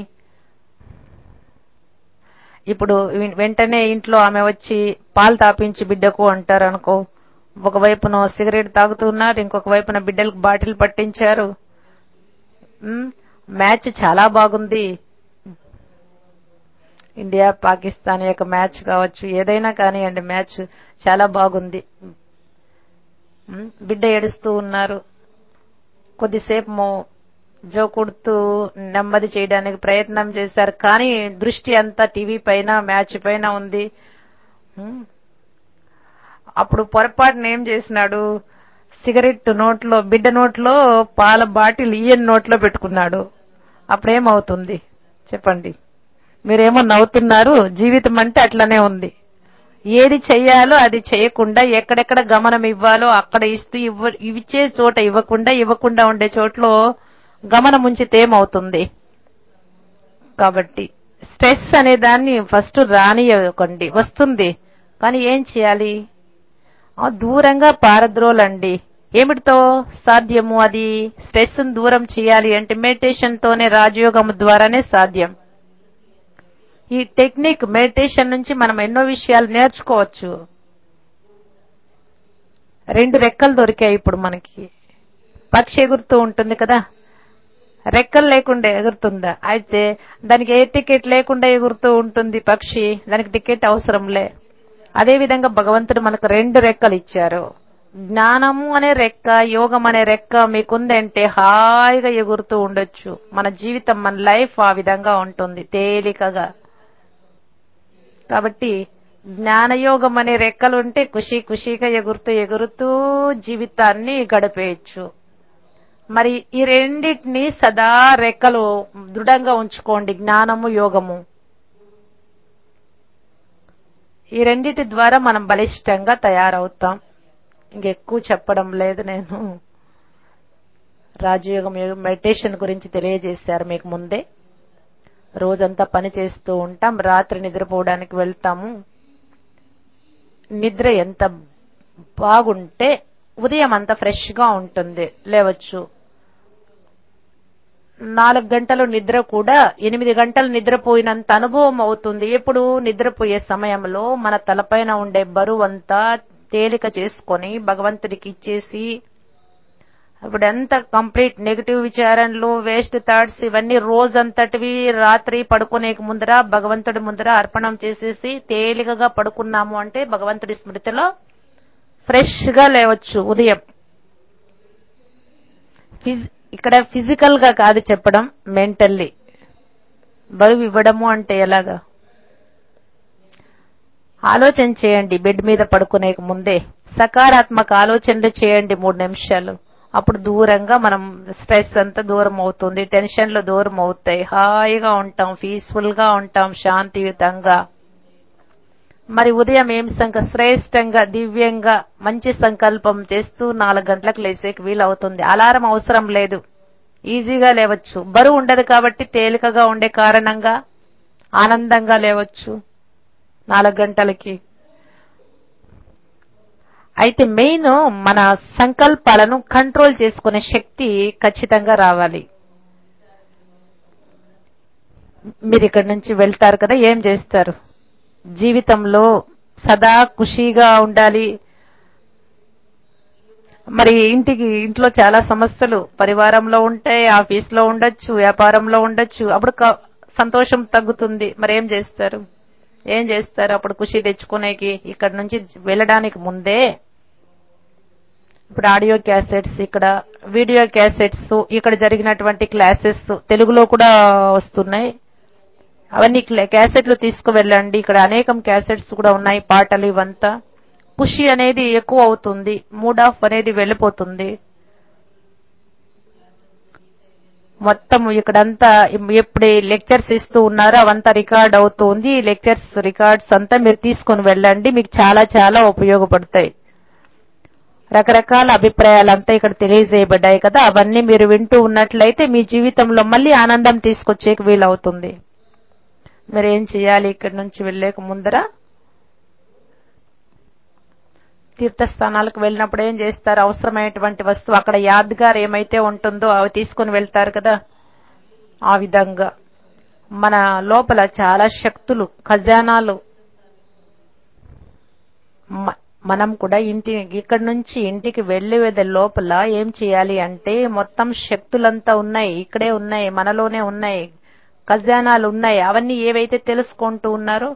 ఇప్పుడు వెం- వెంటనే ఇంట్లో ఆమె వచ్చి పాలు తాపించి బిడ్డకు అంటారు అనుకో ఒకవైపున సిగరెట్ తాగుతున్నారు ఇంకొక వైపున బిడ్డలకు బాటిల్ పట్టించారు ఉమ్, మ్యాచ్ చాలా బాగుంది ఇండియా పాకిస్తాన్ యొక్క మ్యాచ్ కావచ్చు ఏదైనా కానివ్వండి మ్యాచ్ చాలా బాగుంది ఉమ్, బిడ్డ ఏడుస్తూ ఉన్నారు కొద్దిసేపు మో- జో కొడుతూ నెమ్మది చేయడానికి ప్రయత్నం చేశారు కానీ దృష్టి అంతా టీవీ పైన మ్యాచ్ పైన ఉంది ఉమ్, అప్పుడు పొరపాటున ఏం చేసినాడు సిగరెట్ నోట్లో బిడ్డ నోట్లో పాల బాటిల్ ఈయన నోట్లో పెట్టుకున్నాడు అప్పుడేమవుతుంది చెప్పండి మీరేమో నవ్వుతున్నారు జీవితం అంటే అట్లనే ఉంది ఏది చెయ్యాలో అది చేయకుండా ఎక్కడెక్కడ గమనం ఇవ్వాలో అక్కడ ఇస్తూ ఇవ్వ ఇచ్చే చోట ఇవ్వకుండా ఇవ్వకుండా ఉండే చోట్లో గమనం ఉంచితే ఏమవుతుంది కాబట్టి స్ట్రెస్ అనే దాన్ని ఫస్ట్ రానియకండి వస్తుంది కానీ ఏం చేయాలి ఆ, దూరంగా పారద్రోలండి ఏమిటితో సాధ్యము అది స్ట్రెస్ దూరం చేయాలి అంటే మెడిటేషన్ తోనే రాజయోగం ద్వారానే సాధ్యం ఈ టెక్నిక్ మెడిటేషన్ నుంచి మనం ఎన్నో విషయాలు నేర్చుకోవచ్చు రెండు రెక్కలు దొరికాయి ఇప్పుడు మనకి పక్షి ఎగురుతూ ఉంటుంది కదా రెక్కలు లేకుండా ఎగురుతుందా అయితే దానికి ఏ టికెట్ లేకుండా ఎగురుతూ ఉంటుంది పక్షి దానికి టికెట్ అవసరంలే అదే విధంగా భగవంతుడు మనకు రెండు రెక్కలు ఇచ్చారు జ్ఞానము అనే రెక్క యోగం అనే రెక్క మీకుందంటే హాయిగా ఎగురుతూ ఉండొచ్చు మన జీవితం మన లైఫ్ ఆ విధంగా ఉంటుంది తేలికగా కాబట్టి జ్ఞానయోగం అనే రెక్కలు ఉంటే ఖుషి ఖుషిగా ఎగురుతూ ఎగురుతూ జీవితాన్ని గడిపేయచ్చు మరి ఈ రెండింటిని సదా రెక్కలు దృఢంగా ఉంచుకోండి జ్ఞానము యోగము ఈ రెండిటి ద్వారా మనం బలిష్టంగా తయారవుతాం ఇంకెక్కువ చెప్పడం లేదు నేను రాజయోగం యోగం మెడిటేషన్ గురించి తెలియజేశారు మీకు ముందే రోజంతా పని చేస్తూ ఉంటాం రాత్రి నిద్రపోవడానికి వెళ్తాము నిద్ర ఎంత బాగుంటే ఉదయం అంత ఫ్రెష్ గా ఉంటుంది లేవచ్చు నాలుగు గంటలు నిద్ర కూడా ఎనిమిది గంటలు నిద్రపోయినంత అనుభవం అవుతుంది ఎప్పుడు నిద్రపోయే సమయంలో మన తలపైన ఉండే బరువు అంతా తేలిక చేసుకొని భగవంతుడికి ఇచ్చేసి ఇప్పుడు ఎంత కంప్లీట్ నెగిటివ్ విచారణలు వేస్ట్ థాట్స్ ఇవన్నీ రోజంతటివి రాత్రి పడుకునే ముందర భగవంతుడి ముందర అర్పణం చేసేసి తేలికగా పడుకున్నాము అంటే భగవంతుడి స్మృతిలో ఫ్రెష్ గా లేవచ్చు ఉదయం ఫిజ్- ఇక్కడ ఫిజికల్ గా కాదు చెప్పడం మెంటల్లీ బరువు ఇవ్వడము అంటే ఎలాగా ఆలోచన చేయండి బెడ్ మీద పడుకునే ముందే సకారాత్మక ఆలోచనలు చేయండి మూడు నిమిషాలు అప్పుడు దూరంగా మనం స్ట్రెస్ అంతా దూరం అవుతుంది టెన్షన్లు దూరం అవుతాయి హాయిగా ఉంటాం పీస్ఫుల్ గా ఉంటాం శాంతియుతంగా మరి ఉదయం ఏం సంక శ్రేష్టంగా దివ్యంగా మంచి సంకల్పం చేస్తూ నాలుగు గంటలకు లేచేకి వీలవుతుంది అలారం అవసరం లేదు ఈజీగా లేవచ్చు బరువు ఉండదు కాబట్టి తేలికగా ఉండే కారణంగా ఆనందంగా లేవచ్చు నాలుగు గంటలకి అయితే మెయిన్ మన సంకల్పాలను కంట్రోల్ చేసుకునే శక్తి ఖచ్చితంగా రావాలి మీరు ఇక్కడి నుంచి వెళ్తారు కదా ఏం చేస్తారు జీవితంలో సదా ఖుషీగా ఉండాలి మరి ఇంటికి ఇంట్లో చాలా సమస్యలు పరివారంలో ఉంటాయి ఆఫీస్లో ఉండొచ్చు వ్యాపారంలో ఉండొచ్చు అప్పుడు క- సంతోషం తగ్గుతుంది మరి ఏం చేస్తారు ఏం చేస్తారు అప్పుడు ఖుషి తెచ్చుకునేకి ఇక్కడ నుంచి వెళ్ళడానికి ముందే ఇప్పుడు ఆడియో క్యాసెట్స్ ఇక్కడ వీడియో క్యాసెట్స్ ఇక్కడ జరిగినటువంటి క్లాసెస్ తెలుగులో కూడా వస్తున్నాయి అవన్నీ క్లా- క్యాసెట్లు తీసుకువెళ్ళండి ఇక్కడ అనేకం క్యాసెట్స్ కూడా ఉన్నాయి పాటలు ఇవంతా ఖుషి అనేది ఎక్కువ అవుతుంది మూడ్ ఆఫ్ అనేది వెళ్ళిపోతుంది మొత్తం ఇక్కడంతా ఎప్పుడు లెక్చర్స్ ఇస్తూ ఉన్నారో అవంతా రికార్డ్ అవుతుంది ఈ లెక్చర్స్ రికార్డ్స్ అంతా మీరు తీసుకొని వెళ్ళండి మీకు చాలా చాలా ఉపయోగపడతాయి రకరకాల అభిప్రాయాలంతా ఇక్కడ తెలియజేయబడ్డాయి కదా అవన్నీ మీరు వింటూ ఉన్నట్లయితే మీ జీవితంలో మళ్ళీ ఆనందం తీసుకొచ్చేకి వీలవుతుంది మీరు ఏం చేయాలి ఇక్కడి నుంచి వెళ్ళేక ముందర తీర్థస్థానాలకు వెళ్ళినప్పుడు ఏం చేస్తారు అవసరమైనటువంటి వస్తువు అక్కడ యాద్గార్ ఏమైతే ఉంటుందో అవి తీసుకొని వెళ్తారు కదా ఆ విధంగా మన లోపల చాలా శక్తులు ఖజానాలు మ- మనం కూడా ఇంటి ఇక్కడి నుంచి ఇంటికి వెళ్లే లోపల ఏం చేయాలి అంటే మొత్తం శక్తులంతా ఉన్నాయి ఇక్కడే ఉన్నాయి మనలోనే ఉన్నాయి ఖజానాలు ఉన్నాయి అవన్నీ ఏవైతే తెలుసుకుంటూ ఉన్నారో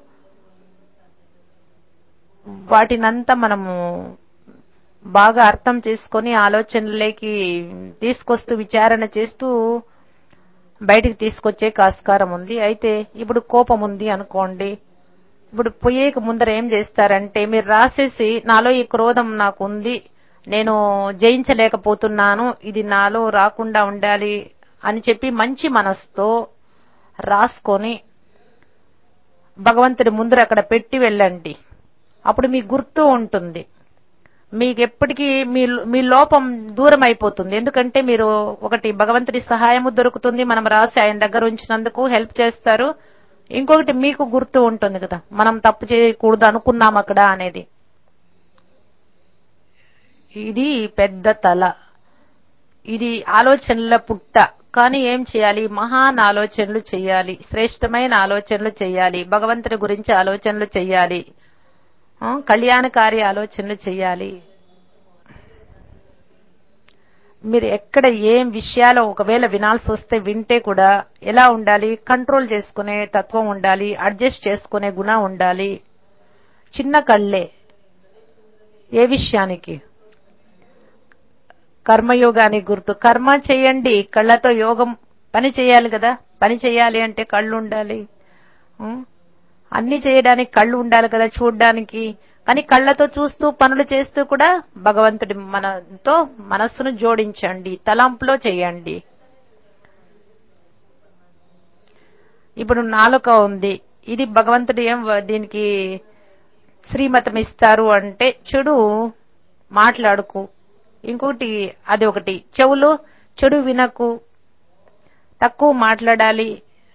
వాటినంతా మనము బాగా అర్థం చేసుకొని ఆలోచనలోకి తీసుకొస్తూ విచారణ చేస్తూ బయటికి తీసుకొచ్చే ఆస్కారం ఉంది అయితే ఇప్పుడు కోపం ఉంది అనుకోండి ఇప్పుడు పోయేక ముందర ఏం చేస్తారంటే మీరు రాసేసి నాలో ఈ క్రోధం నాకు ఉంది నేను జయించలేకపోతున్నాను ఇది నాలో రాకుండా ఉండాలి అని చెప్పి మంచి మనసుతో రాసుకొని భగవంతుడి ముందర అక్కడ పెట్టి వెళ్ళండి అప్పుడు మీకు గుర్తు ఉంటుంది మీకు ఎప్పటికీ మీ మీ లోపం దూరం అయిపోతుంది ఎందుకంటే మీరు ఒకటి భగవంతుడి సహాయము దొరుకుతుంది మనం రాసి ఆయన దగ్గర ఉంచినందుకు హెల్ప్ చేస్తారు ఇంకొకటి మీకు గుర్తు ఉంటుంది కదా మనం తప్పు చేయకూడదు అనుకున్నాం అక్కడ అనేది ఇది పెద్ద తల ఇది ఆలోచనల పుట్ట కానీ ఏం చేయాలి మహాన్ ఆలోచనలు చేయాలి శ్రేష్టమైన ఆలోచనలు చేయాలి భగవంతుడి గురించి ఆలోచనలు చేయాలి ఆ, కళ్యాణకారి ఆలోచనలు చేయాలి మీరు ఎక్కడ ఏం విషయాలు ఒకవేళ వినాల్సి వస్తే వింటే కూడా ఎలా ఉండాలి కంట్రోల్ చేసుకునే తత్వం ఉండాలి అడ్జస్ట్ చేసుకునే గుణం ఉండాలి చిన్న కళ్ళే ఏ విషయానికి కర్మయోగానికి గుర్తు కర్మ చేయండి కళ్ళతో యోగం పని చేయాలి కదా పని చేయాలి అంటే కళ్ళు ఉండాలి ఉం? అన్ని చేయడానికి కళ్ళు ఉండాలి కదా చూడడానికి కానీ కళ్ళతో చూస్తూ పనులు చేస్తూ కూడా భగవంతుడి మనతో మనస్సును జోడించండి తలంపులో చేయండి ఇప్పుడు నాలుక ఉంది ఇది భగవంతుడు ఏం వ- దీనికి శ్రీమతం ఇస్తారు అంటే చెడు మాట్లాడుకు ఇంకోటి అది ఒకటి చెవులు చెడు వినకు తక్కువ మాట్లాడాలి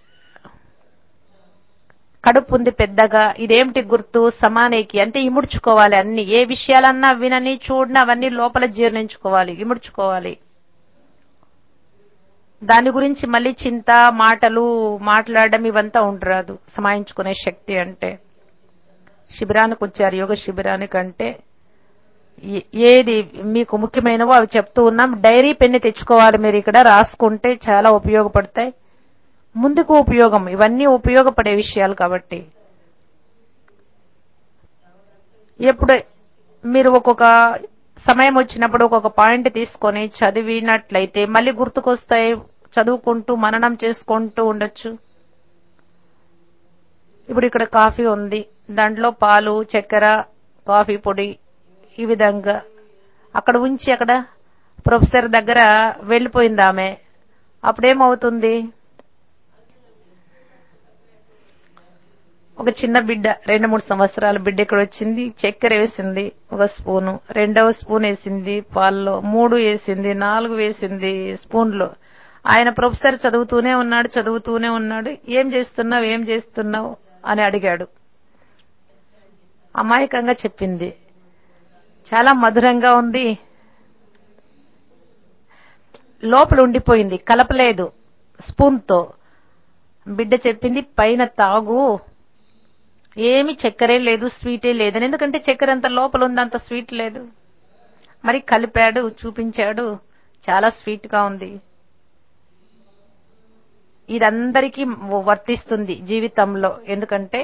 కడుపు ఉంది పెద్దగా ఇదేమిటి గుర్తు సమానేకి అంటే ఇముడ్చుకోవాలి అన్ని ఏ విషయాలన్నా వినని చూడని అవన్నీ లోపల జీర్ణించుకోవాలి ఇముడ్చుకోవాలి దాని గురించి మళ్ళీ చింత మాటలు మాట్లాడడం ఇవంతా ఉండరాదు సమాయించుకునే శక్తి అంటే శిబిరానికి వచ్చారు యోగ శిబిరానికి అంటే ఏ- ఏది మీకు ముఖ్యమైనవో అవి చెప్తూ ఉన్నాం డైరీ పెన్ను తెచ్చుకోవాలి మీరు ఇక్కడ రాసుకుంటే చాలా ఉపయోగపడతాయి ముందుకు ఉపయోగం ఇవన్నీ ఉపయోగపడే విషయాలు కాబట్టి ఎప్పుడు మీరు ఒక్కొక్క సమయం వచ్చినప్పుడు ఒక్కొక్క పాయింట్ తీసుకొని చదివినట్లయితే మళ్ళీ గుర్తుకొస్తాయి చదువుకుంటూ మననం చేసుకుంటూ ఉండొచ్చు ఇప్పుడు ఇక్కడ కాఫీ ఉంది దాంట్లో పాలు చక్కెర కాఫీ పొడి ఈ విధంగా అక్కడ ఉంచి అక్కడ ప్రొఫెసర్ దగ్గర వెళ్ళిపోయింది ఆమె అప్పుడేమవుతుంది ఒక చిన్న బిడ్డ రెండు మూడు సంవత్సరాల బిడ్డ ఇక్కడ వచ్చింది చక్కెర వేసింది ఒక స్పూను రెండవ స్పూన్ వేసింది పాల్లో మూడు వేసింది నాలుగు వేసింది స్పూన్లో ఆయన ప్రొఫెసర్ చదువుతూనే ఉన్నాడు చదువుతూనే ఉన్నాడు ఏం చేస్తున్నావు ఏం చేస్తున్నావు అని అడిగాడు అమాయకంగా చెప్పింది చాలా మధురంగా ఉంది లోపల ఉండిపోయింది కలపలేదు స్పూన్తో బిడ్డ చెప్పింది పైన తాగు ఏమి చక్కెరే లేదు స్వీటే లేదని ఎందుకంటే చక్కెర అంత లోపల ఉంది అంత స్వీట్ లేదు మరి కలిపాడు చూపించాడు చాలా స్వీట్ గా ఉంది ఇదందరికీ వర్తిస్తుంది జీవితంలో ఎందుకంటే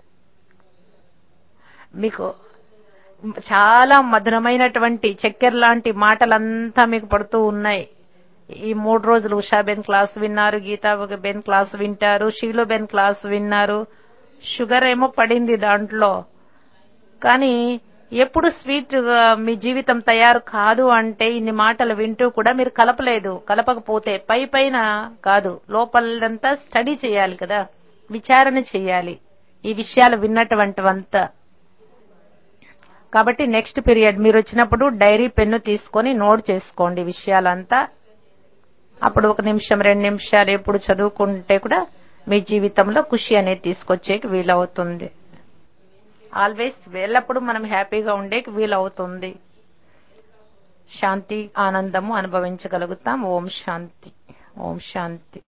మీకు చాలా మధురమైనటువంటి చక్కెర లాంటి మాటలంతా మీకు పడుతూ ఉన్నాయి ఈ మూడు రోజులు ఉషాబెన్ క్లాస్ విన్నారు గీతా బెన్ క్లాస్ వింటారు షీలో బెన్ క్లాస్ విన్నారు షుగర్ ఏమో పడింది దాంట్లో కానీ ఎప్పుడు స్వీట్ గా మీ జీవితం తయారు కాదు అంటే ఇన్ని మాటలు వింటూ కూడా మీరు కలపలేదు కలపకపోతే పై పైన కాదు లోపలంతా స్టడీ చేయాలి కదా విచారణ చేయాలి ఈ విషయాలు విన్నటువంటివంతా కాబట్టి నెక్స్ట్ పీరియడ్ మీరు వచ్చినప్పుడు డైరీ పెన్ను తీసుకొని నోట్ చేసుకోండి విషయాలంతా అప్పుడు ఒక నిమిషం రెండు నిమిషాలు ఎప్పుడు చదువుకుంటే కూడా మీ జీవితంలో ఖుషి అనేది తీసుకొచ్చేకి వీలవుతుంది ఆల్వేస్ ఎల్లప్పుడూ మనం హ్యాపీగా ఉండేకి వీలవుతుంది శాంతి ఆనందము అనుభవించగలుగుతాం ఓం శాంతి ఓం శాంతి